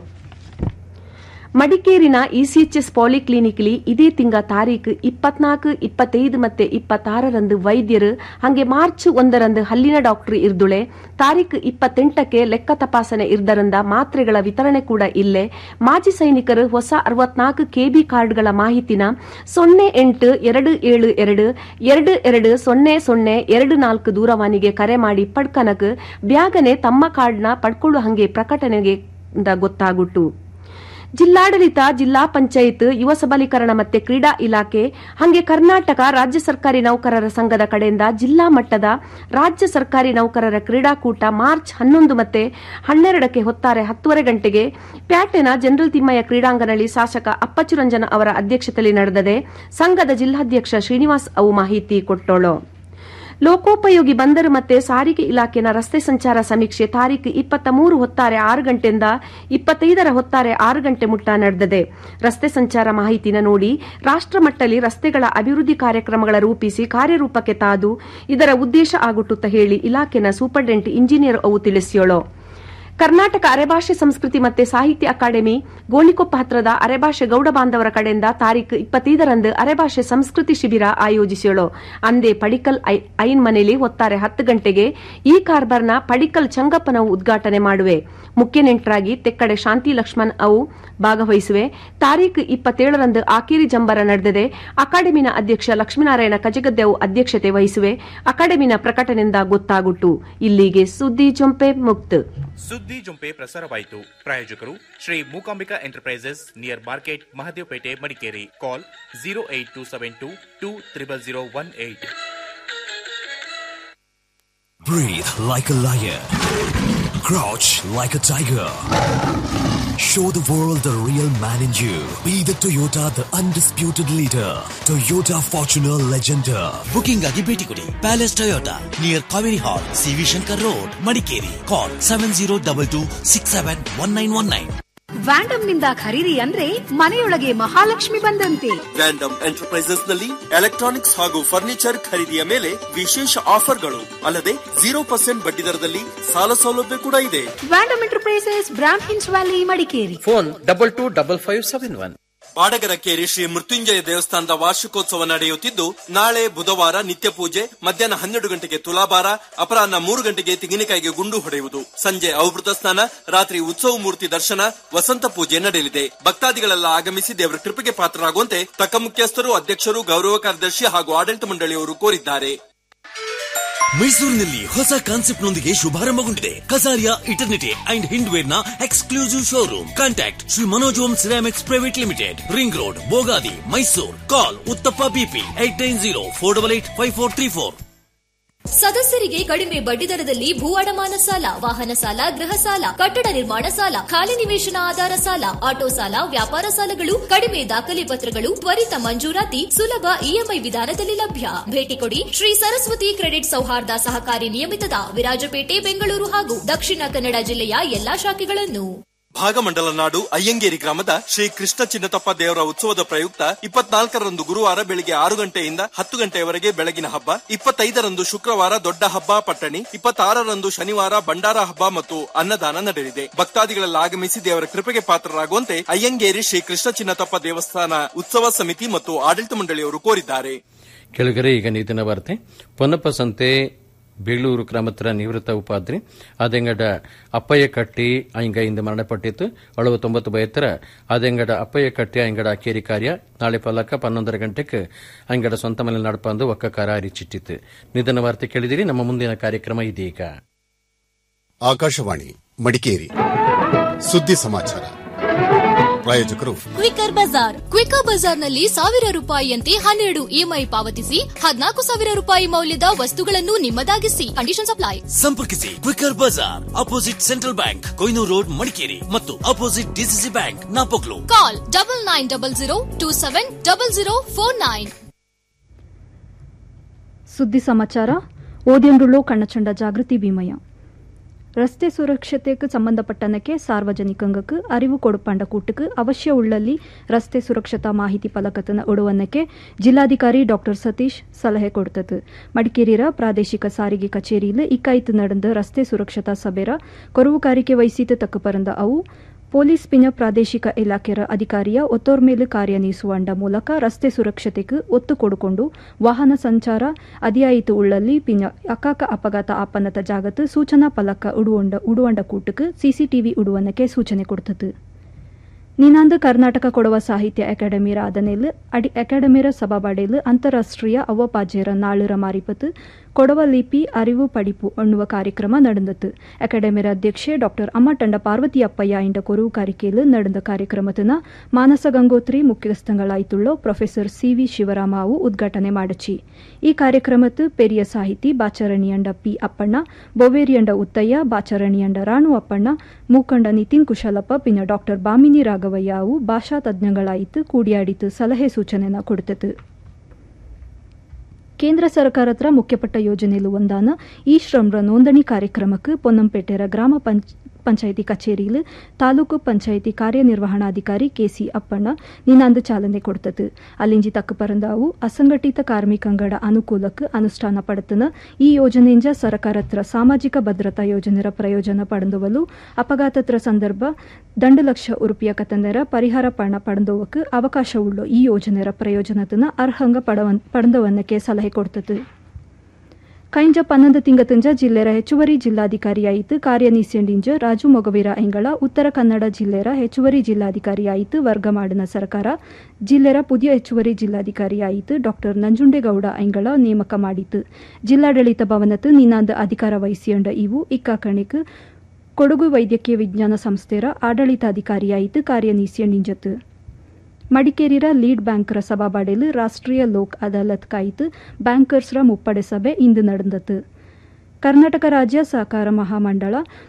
ಮಡಿಕೇರಿನ ಇಸಿಎಚ್ಎಸ್ ಪಾಲಿಕ್ಲಿನಿಕ್ಲಿ ಇದೇ ತಿಂಗ ತಾರೀಖು ಇಪ್ಪತ್ನಾಲ್ಕು ಇಪ್ಪತ್ತೈದು ಮತ್ತೆ ಇಪ್ಪತ್ತಾರರಂದು ವೈದ್ಯರು ಹಂಗೆ ಮಾರ್ಚ್ ಒಂದರಂದು ಹಲ್ಲಿನ ಡಾಕ್ಟರ್ ಇರ್ದುಳೆ ತಾರೀಖು ಇಪ್ಪತ್ತೆಂಟಕ್ಕೆ ಲೆಕ್ಕ ತಪಾಸಣೆ ಇರ್ದರಿಂದ ಮಾತ್ರೆಗಳ ವಿತರಣೆ ಕೂಡ ಇಲ್ಲೇ ಮಾಜಿ ಸೈನಿಕರು ಹೊಸ ಅರವತ್ನಾಲ್ಕು ಕೆಬಿ ಕಾರ್ಡ್ಗಳ ಮಾಹಿತಿನ ಸೊನ್ನೆ ಎಂಟು ಎರಡು ಏಳು ಎರಡು ಎರಡು ಎರಡು ಸೊನ್ನೆ ಸೊನ್ನೆ ಎರಡು ನಾಲ್ಕು ದೂರವಾಣಿಗೆ ಕರೆ ಮಾಡಿ ಪಡ್ಕನಕ್ ಬ್ಯಾಗನೆ ತಮ್ಮ ಕಾರ್ಡ್ನ ಪಡ್ಕೊಳ್ಳೋ ಹಂಗೆ ಪ್ರಕಟಣೆಗೆ ಗೊತ್ತಾಗುಟ್ಟು ಜಿಲ್ಲಾಡಳಿತ ಜಿಲ್ಲಾ ಪಂಚಾಯತ್ ಯುವ ಸಬಲೀಕರಣ ಮತ್ತೆ ಕ್ರೀಡಾ ಇಲಾಖೆ ಹಾಗೆ ಕರ್ನಾಟಕ ರಾಜ್ಯ ಸರ್ಕಾರಿ ನೌಕರರ ಸಂಘದ ಕಡೆಯಿಂದ ಜಿಲ್ಲಾ ಮಟ್ಟದ ರಾಜ್ಯ ಸರ್ಕಾರಿ ನೌಕರರ ಕ್ರೀಡಾಕೂಟ ಮಾರ್ಚ್ ಹನ್ನೊಂದು ಮತ್ತೆ ಹನ್ನೆರಡಕ್ಕೆ ಹೊತ್ತಾರೆ ಹತ್ತುವರೆ ಗಂಟೆಗೆ ಪ್ಯಾಟೆನ ಜನರಲ್ ತಿಮ್ಮಯ್ಯ ಕ್ರೀಡಾಂಗಣದಲ್ಲಿ ಶಾಸಕ ಅಪ್ಪಚುರಂಜನ ಅವರ ಅಧ್ಯಕ್ಷತೆಯಲ್ಲಿ ನಡೆದದೆ ಸಂಘದ ಜಿಲ್ಲಾಧ್ಯಕ್ಷ ಶ್ರೀನಿವಾಸ್ ಅವು ಮಾಹಿತಿ ಕೊಟ್ಟೋಳು ಲೋಕೋಪಯೋಗಿ ಬಂದರು ಮತ್ತೆ ಸಾರಿಗೆ ಇಲಾಖೆನ ರಸ್ತೆ ಸಂಚಾರ ಸಮೀಕ್ಷೆ ತಾರೀಕು ಇಪ್ಪತ್ತ ಮೂರು ಹೊತ್ತಾರೆ ಆರು ಗಂಟೆಯಿಂದ ಇಪ್ಪತ್ತೈದರ ಹೊತ್ತಾರೆ ಆರು ಗಂಟೆ ಮುಟ್ಟ ನಡೆದಿದೆ ರಸ್ತೆ ಸಂಚಾರ ಮಾಹಿತಿನ ನೋಡಿ ರಾಷ್ಟ್ರಮಟ್ಟದಲ್ಲಿ ರಸ್ತೆಗಳ ಅಭಿವೃದ್ಧಿ ಕಾರ್ಯಕ್ರಮಗಳ ರೂಪಿಸಿ ಕಾರ್ಯರೂಪಕ್ಕೆ ತಾದು ಇದರ ಉದ್ದೇಶ ಆಗುಟ್ಟುತ್ತ ಹೇಳಿ ಇಲಾಖೆನ ಸೂಪರ್ಡೆಂಟ್ ಇಂಜಿನಿಯರ್ ಅವು ತಿಳಿಸಿಯೋಳು ಕರ್ನಾಟಕ ಅರೆಭಾಷೆ ಸಂಸ್ಕೃತಿ ಮತ್ತೆ ಸಾಹಿತ್ಯ ಅಕಾಡೆಮಿ ಗೋಣಿಕೊಪ್ಪ ಹತ್ರದ ಅರೆಭಾಷೆ ಗೌಡ ಬಾಂಧವರ ಕಡೆಯಿಂದ ತಾರೀಖು ಇಪ್ಪತ್ತೈದರಂದು ಅರೆಭಾಷೆ ಸಂಸ್ಕೃತಿ ಶಿಬಿರ ಆಯೋಜಿಸಿಳು ಅಂದೇ ಪಡಿಕಲ್ ಐನ್ ಮನೆಯಲ್ಲಿ ಹೊತ್ತಾರೆ ಹತ್ತು ಗಂಟೆಗೆ ಈ ಕಾರ್ಬರ್ನ ಪಡಿಕಲ್ ಚಂಗಪ್ಪನವು ಉದ್ಘಾಟನೆ ಮಾಡುವೆ ಮುಖ್ಯ ನೆಂಟರಾಗಿ ತೆಕ್ಕಡೆ ಶಾಂತಿ ಲಕ್ಷ್ಮಣ್ ಅವು ಭಾಗವಹಿಸುವೆ ತಾರೀಖು ಇಪ್ಪತ್ತೇಳರಂದು ಆಕೇರಿ ಜಂಬರ ನಡೆದಿದೆ ಅಕಾಡೆಮಿನ ಅಧ್ಯಕ್ಷ ಲಕ್ಷ್ಮೀನಾರಾಯಣ ಕಜಗದ್ದೆ ಅವು ಅಧ್ಯಕ್ಷತೆ ವಹಿಸುವೆ ಅಕಾಡೆಮಿನ ಪ್ರಕಟಣೆಯಿಂದ ಗೊತ್ತಾಗುಟ್ಟು ಇಲ್ಲಿಗೆ ಸುದ್ದಿ ಜೊಂಪೆ ಮುಕ್ತ ಸುದ್ದಿ ಜುಂಪೆ ಪ್ರಸಾರವಾಯಿತು ಪ್ರಾಯೋಜಕರು Shri Mookambika enterprises near market Mahadevapete Madikeri call zero eight two seven two two triple zero one eight Breathe like a lion. Crouch like a tiger. Show the world the real man in you. Be the Toyota, the undisputed leader. Toyota Fortuner Legender. Booking ಆಗಿ ಭೇಟಿ ಕೊಡಿ palace Toyota near Kaveri hall CV Shankar road Madikeri call seven zero double two six seven one nine one nine ವ್ಯಾಂಡಮ್ ನಿಂದ ಖರೀದಿ ಅಂದ್ರೆ ಮನೆಯೊಳಗೆ ಮಹಾಲಕ್ಷ್ಮಿ ಬಂದಂತೆ ವ್ಯಾಂಡಮ್ ಎಂಟರ್ಪ್ರೈಸಸ್ ನಲ್ಲಿ ಎಲೆಕ್ಟ್ರಾನಿಕ್ಸ್ ಹಾಗೂ ಫರ್ನಿಚರ್ ಖರೀದಿಯ ಮೇಲೆ ವಿಶೇಷ ಆಫರ್ಗಳು ಅಲ್ಲದೆ ಜೀರೋ ಪರ್ಸೆಂಟ್ ಬಡ್ಡಿ ದರದಲ್ಲಿ ಸಾಲ ಸೌಲಭ್ಯ ಕೂಡ ಇದೆ ವ್ಯಾಂಡಮ್ ಎಂಟರ್ಪ್ರೈಸಸ್ ಬ್ರಾಮ್ ಹಿನ್ಸ್ valley Madikeri phone double two double five seven one Badagarakeri Shri Mrityunjaya ದೇವಸ್ಥಾನದ ವಾರ್ಷಿಕೋತ್ಸವ ನಡೆಯುತ್ತಿದ್ದು ನಾಳೆ ಬುಧವಾರ ನಿತ್ಯ ಪೂಜೆ ಮಧ್ಯಾಹ್ನ ಹನ್ನೆರಡು ಗಂಟೆಗೆ ತುಲಾಭಾರ ಅಪರಾಹ್ನ ಮೂರು ಗಂಟೆಗೆ ತೆಂಗಿನಕಾಯಿಗೆ ಗುಂಡು ಹೊಡೆಯುವುದು ಸಂಜೆ ಔಭೃತ ಸ್ನಾನ ರಾತ್ರಿ ಉತ್ಸವ ಮೂರ್ತಿ ದರ್ಶನ ವಸಂತ ಪೂಜೆ ನಡೆಯಲಿದೆ ಭಕ್ತಾದಿಗಳೆಲ್ಲ ಆಗಮಿಸಿ ದೇವರ ಕೃಪೆಗೆ ಪಾತ್ರರಾಗುವಂತೆ ತಕ್ಕ ಮುಖ್ಯಸ್ಥರು ಅಧ್ಯಕ್ಷರು ಗೌರವ ಕಾರ್ಯದರ್ಶಿ ಹಾಗೂ ಆಡಳಿತ ಮಂಡಳಿಯವರು ಕೋರಿದ್ದಾರೆ ಮೈಸೂರಿನಲ್ಲಿ ಹೊಸ ಕಾನ್ಸೆಪ್ಟ್ ನೊಂದಿಗೆ ಶುಭಾರಂಭಗೊಂಡಿದೆ ಕಸಾರಿಯಾ ಇಟರ್ನಿಟಿ ಅಂಡ್ ಹಿಂಡ್ವೇರ್ ನ exclusive showroom contact Shri Manoj Om ceramics private limited ring road Bogadi Mysuru call Uthappa BP eight nine zero four double eight five four three four ಸದಸ್ಯರಿಗೆ ಕಡಿಮೆ ಬಡ್ಡಿ ದರದಲ್ಲಿ ಭೂ ಅಡಮಾನ ಸಾಲ ವಾಹನ ಸಾಲ ಗೃಹ ಸಾಲ ಕಟ್ಟಡ ನಿರ್ಮಾಣ ಸಾಲ ಖಾಲಿ ನಿವೇಶನ ಆಧಾರ ಸಾಲ ಆಟೋ ಸಾಲ ವ್ಯಾಪಾರ ಸಾಲಗಳು ಕಡಿಮೆ ದಾಖಲೆ ಪತ್ರಗಳು ತ್ವರಿತ ಮಂಜೂರಾತಿ ಸುಲಭ ಇಎಂಐ ವಿಧಾನದಲ್ಲಿ ಲಭ್ಯ ಭೇಟಿ ಕೊಡಿ ಶ್ರೀ ಸರಸ್ವತಿ ಕ್ರೆಡಿಟ್ ಸೌಹಾರ್ದ ಸಹಕಾರಿ ನಿಯಮಿತದ ವಿರಾಜಪೇಟೆ ಬೆಂಗಳೂರು ಹಾಗೂ ದಕ್ಷಿಣ ಕನ್ನಡ ಜಿಲ್ಲೆಯ ಎಲ್ಲಾ ಶಾಖೆಗಳನ್ನು ಭಾಗಮಂಡಲ ನಾಡು ಅಯ್ಯಂಗೇರಿ ಗ್ರಾಮದ ಶ್ರೀ ಕೃಷ್ಣ ಚಿನ್ನತಪ್ಪ ದೇವರ ಉತ್ಸವದ ಪ್ರಯುಕ್ತ ಇಪ್ಪತ್ನಾಲ್ಕರಂದು ಗುರುವಾರ ಬೆಳಿಗ್ಗೆ ಆರು ಗಂಟೆಯಿಂದ ಹತ್ತು ಗಂಟೆಯವರೆಗೆ ಬೆಳಗಿನ ಹಬ್ಬ ಇಪ್ಪತ್ತೈದರಂದು ಶುಕ್ರವಾರ ದೊಡ್ಡ ಹಬ್ಬ ಪಟ್ಟಣಿ ಇಪ್ಪತ್ತಾರರಂದು ಶನಿವಾರ ಭಂಡಾರ ಹಬ್ಬ ಮತ್ತು ಅನ್ನದಾನ ನಡೆಯಲಿದೆ ಭಕ್ತಾದಿಗಳೆಲ್ಲ ಆಗಮಿಸಿ ದೇವರ ಕೃಪೆಗೆ ಪಾತ್ರರಾಗುವಂತೆ ಅಯ್ಯಂಗೇರಿ ಶ್ರೀ ಕೃಷ್ಣ ಚಿನ್ನತಪ್ಪ ದೇವಸ್ಥಾನ ಉತ್ಸವ ಸಮಿತಿ ಮತ್ತು ಆಡಳಿತ ಮಂಡಳಿಯವರು ಕೋರಿದ್ದಾರೆ ಕೆಳಗರೆ ಈಗ ನೀತಿನ ವಾರ್ತೆ ಪೊನ್ನಪ್ಪ ಸಂತೆ ಬೇಳೂರು ಗ್ರಾಮತ್ರ ನಿವೃತ್ತ ಉಪಾಧ್ರಿ ಅದೆಂಗಡ ಅಪ್ಪಯ್ಯ ಕಟ್ಟಿ ಐಂಗೈಯಿಂದ ಮರಣಪಟ್ಟಿತ್ತು ಅಳವು ತೊಂಬತ್ತು ಬಯತ್ತರ ಅದೆಂಗಡ ಅಪ್ಪಯ್ಯ ಕಟ್ಟಿ ಐಂಗಡ ಅಕ್ಕೇರಿ ಕಾರ್ಯ ನಾಳೆ ಪಲ್ಲಕ್ಕ ಪನ್ನೊಂದರ ಗಂಟೆಗೆ ಐಂಗಡ ಸ್ವಂತ ಮನೆ ನಡಪಂದು ಒಕ್ಕಕಾರ ಅರಿಚಿಟ್ಟಿತ್ತು ನಿಧನ ವಾರ್ತೆ ಕೇಳಿದಿರಿ ನಮ್ಮ ಮುಂದಿನ ಕಾರ್ಯಕ್ರಮ ಇದೀಗ ಆಕಾಶವಾಣಿ ಮಡಿಕೇರಿ ಸುದ್ದಿ ಸಮಾಚಾರ ಪ್ರಾಯೋಜಕರು ಕ್ವಿಕರ್ ಬಜಾರ್ ಕ್ವಿಕರ್ ಬಜಾರ್ನಲ್ಲಿ ಸಾವಿರ ರೂಪಾಯಿಯಂತೆ ಹನ್ನೆರಡು ಇಎಂಐ ಪಾವತಿಸಿ ಹದಿನಾಲ್ಕು ಸಾವಿರ ರೂಪಾಯಿ ಮೌಲ್ಯದ ವಸ್ತುಗಳನ್ನು ನಿಮ್ಮದಾಗಿಸಿ ಕಂಡೀಷನ್ ಅಪ್ಲೈ ಸಂಪರ್ಕಿಸಿ quicker bazaar opposite central bank Koynuru road Madikeri ಮತ್ತು opposite DCC bank Napoklu call double nine double zero two seven double zero four nine ಸುದ್ದಿ ಸಮಾಚಾರ ಓದಿಯಂಡುಳ್ಳು ಕಣ್ಣಚಂಡ ಜಾಗೃತಿ ಭೀಮಯ್ಯ ರಸ್ತೆ ಸುರಕ್ಷತೆಗೆ ಸಂಬಂಧಪಟ್ಟನಕ್ಕೆ ಸಾರ್ವಜನಿಕಂಗಕ್ಕೆ ಅರಿವು ಕೊಡುಪಂಡ ಕೂಟಕ್ಕೆ ಅವಶ್ಯ ಉಳ್ಳಲ್ಲಿ ರಸ್ತೆ ಸುರಕ್ಷತಾ ಮಾಹಿತಿ ಫಲಕತನ ಉಡುವನ್ನಕ್ಕೆ ಜಿಲ್ಲಾಧಿಕಾರಿ ಡಾಕ್ಟರ್ ಸತೀಶ್ ಸಲಹೆ ಕೊಡ್ತது ಮಡಿಕೇರಿರ ಪ್ರಾದೇಶಿಕ ಸಾರಿಗೆ ಕಚೇರಿಯಲ್ಲಿ ಇಕ್ಕಾಯ್ತು ನಡೆದ ರಸ್ತೆ ಸುರಕ್ಷತಾ ಸಭೆರ ಕೊರವುಕಾರಿಕೆ ವಹಿಸಿದ ತಕ್ಕ ಪರಂದ ಅವು ಪೊಲೀಸ್ ಪಿನ ಪ್ರಾದೇಶಿಕ ಇಲಾಖೆಯ ಅಧಿಕಾರಿಯ ಒತ್ತೋರ್ ಮೇಲೆ ಕಾರ್ಯನಿರ್ವಹಿಸುವಂಡ ಮೂಲಕ ರಸ್ತೆ ಸುರಕ್ಷತೆಗೆ ಒತ್ತು ಕೊಡುಕೊಂಡು ವಾಹನ ಸಂಚಾರ ಅದಿಯಾಯಿತು ಉಳ್ಳಲ್ಲಿ ಪಿನ ಅಕಾಕ ಅಪಘಾತ ಆಪನ್ನತ ಜಾಗತ್ ಸೂಚನಾ ಫಲಕ ಉಡುವಂಡ ಉಡುವಂಡ ಕೂಟಕ್ಕೆ ಸಿಸಿಟಿವಿ ಉಡುವನ್ನಕ್ಕೆ ಸೂಚನೆ ಕೊಡ್ತது ನಿನಾಂದು ಕರ್ನಾಟಕ ಕೊಡವ ಸಾಹಿತ್ಯ ಅಕಾಡೆಮಿರ ಆದನೆಲ್ ಅಡಿ ಅಕಾಡೆಮಿರ ಸಭಾಬಾಡೆಲ್ ಅಂತಾರಾಷ್ಟ್ರೀಯ ಅವ್ವಪಾಜೇರ ನಾಳುರ ಮಾರಿಪತ್ತು ಕೊಡವ ಲಿಪಿ ಅರಿವು ಪಡಿಪು ಎನ್ನುವ ಕಾರ್ಯಕ್ರಮ ನಡೆದತು ಅಕಾಡೆಮಿರ ಅಧ್ಯಕ್ಷೆ ಡಾಕ್ಟರ್ ಅಮ್ಮಟಂಡ ಪಾರ್ವತಿ ಅಪ್ಪಯ್ಯ ಇಂಡ ಕೊರುವು ಕಾರಿಕೆಯಲ್ಲಿ ನಡೆದ ಕಾರ್ಯಕ್ರಮತನ ಮಾನಸ ಗಂಗೋತ್ರಿ ಮುಖ್ಯಸ್ಥಗಳಾಯ್ತುಳ್ಳೋ ಪ್ರೊಫೆಸರ್ ಸಿವಿ ಶಿವರಾಮಾವು ಉದ್ಘಾಟನೆ ಮಾಡಚಿ ಈ ಕಾರ್ಯಕ್ರಮತ್ತು ಪೆರಿಯ ಸಾಹಿತಿ ಬಾಚರಣಿಯಂಡ ಪಿ ಅಪ್ಪಣ್ಣ ಬೊವೇರಿಯಂಡ ಉತ್ತಯ್ಯ ಬಾಚರಣಿಯಂಡ ರಾಣು ಅಪ್ಪಣ್ಣ ಮೂಕಂಡ ನಿತಿನ್ ಕುಶಲಪ್ಪ ಪಿನ ಡಾಕ್ಟರ್ ಬಾಮಿನಿ ರಾಘವಯ್ಯ ಅವು ಭಾಷಾ ತಜ್ಞಗಳಾಯಿತು ಕೂಡಿಯಾಡಿತು ಸಲಹೆ ಸೂಚನೆನ ಕೊಡ್ತತು ಕೇಂದ್ರ ಸರ್ಕಾರ ಹತ್ರ ಮುಖ್ಯಪಟ್ಟ ಯೋಜನೆಲು ಒಂದಾನ ಈ ಶ್ರಮ್ರ ನೋಂದಣಿ ಕಾರ್ಯಕ್ರಮಕ್ಕೆ ಪೊನ್ನಂಪೇಟೆರ ಗ್ರಾಮ ಪಂಚ ಪಂಚಾಯಿತಿ ಕಚೇರಿಯಲ್ಲಿ ತಾಲೂಕು ಪಂಚಾಯಿತಿ ಕಾರ್ಯನಿರ್ವಹಣಾಧಿಕಾರಿ ಕೆಸಿ ಅಪ್ಪಣ್ಣ ನಿನಾಂದು ಚಾಲನೆ ಕೊಡ್ತது ಅಲ್ಲಿಂಜಿ ತಕ್ಕ ಪರಂದಾವು ಅಸಂಘಟಿತ ಕಾರ್ಮಿಕಂಗಡ ಅನುಕೂಲಕ್ಕೆ ಅನುಷ್ಠಾನ ಪಡುತ್ತನ ಈ ಯೋಜನೆಯಿಂದ ಸರ್ಕಾರತ್ರ ಸಾಮಾಜಿಕ ಭದ್ರತಾ ಯೋಜನೆರ ಪ್ರಯೋಜನ ಪಡೆದುವಲು ಅಪಘಾತತ್ರ ಸಂದರ್ಭ ದಂಡು ಲಕ್ಷ ಉರುಪಿಯ ಕತಂದರ ಪರಿಹಾರ ಪಣ ಪಡೆದೋವಕ್ಕೆ ಅವಕಾಶವುಳ್ಳ ಈ ಯೋಜನೆರ ಪ್ರಯೋಜನತನ ಅರ್ಹಂಗ ಪಡವನ್ ಪಡೆದವನ್ನಕ್ಕೆ ಸಲಹೆ ಕೊಡ್ತದೆ ಕೈಂಜ ಪನ್ನೊಂದು ತಿಂಗತಂಜ ಜಿಲ್ಲೆರ ಹೆಚ್ಚುವರಿ ಜಿಲ್ಲಾಧಿಕಾರಿಯಾಯಿತು ಕಾರ್ಯನಿಸ್ಯಂಡಿಂಜ ರಾಜು ಮೊಗವೀರ ಐಂಗಳ ಉತ್ತರ ಕನ್ನಡ ಜಿಲ್ಲೆರ ಹೆಚ್ಚುವರಿ ಜಿಲ್ಲಾಧಿಕಾರಿಯಾಯಿತು ವರ್ಗ ಮಾಡಿನ ಸರ್ಕಾರ ಜಿಲ್ಲೆರ ಪುದಿಯ ಹೆಚ್ಚುವರಿ ಜಿಲ್ಲಾಧಿಕಾರಿಯಾಯಿತು ಡಾಕ್ಟರ್ ನಂಜುಂಡೇಗೌಡ ಐಂಗಳ ನೇಮಕ ಮಾಡಿತು ಜಿಲ್ಲಾಡಳಿತ ಭವನತ್ತು ನಿನಾಂದ ಅಧಿಕಾರ ವಹಿಸಿಯಂಡ ಇವು ಇಕ್ಕಾಕಣಿಕ್ ಕೊಡಗು ವೈದ್ಯಕೀಯ ವಿಜ್ಞಾನ ಸಂಸ್ಥೆರ ಆಡಳಿತಾಧಿಕಾರಿಯಾಯಿತು ಕಾರ್ಯನಿಸ್ಯಂಡಿಂಜತು ಮಡಿಕೇರಿರ ಲೀಡ್ ಬ್ಯಾಂಕರ ಸಭಾಬಾಡೆಲು ರಾಷ್ಟ್ರೀಯ ಲೋಕ್ ಅದಾಲತ್ ಕಾಯಿತು ಬ್ಯಾಂಕರ್ಸ್ರ ಮುಪ್ಪಡೆ ಸಭೆ ಇಂದು ನಡೆದತು ಕರ್ನಾಟಕ ರಾಜ್ಯ ಸಹಕಾರ ಮಹಾಮಂಡಳ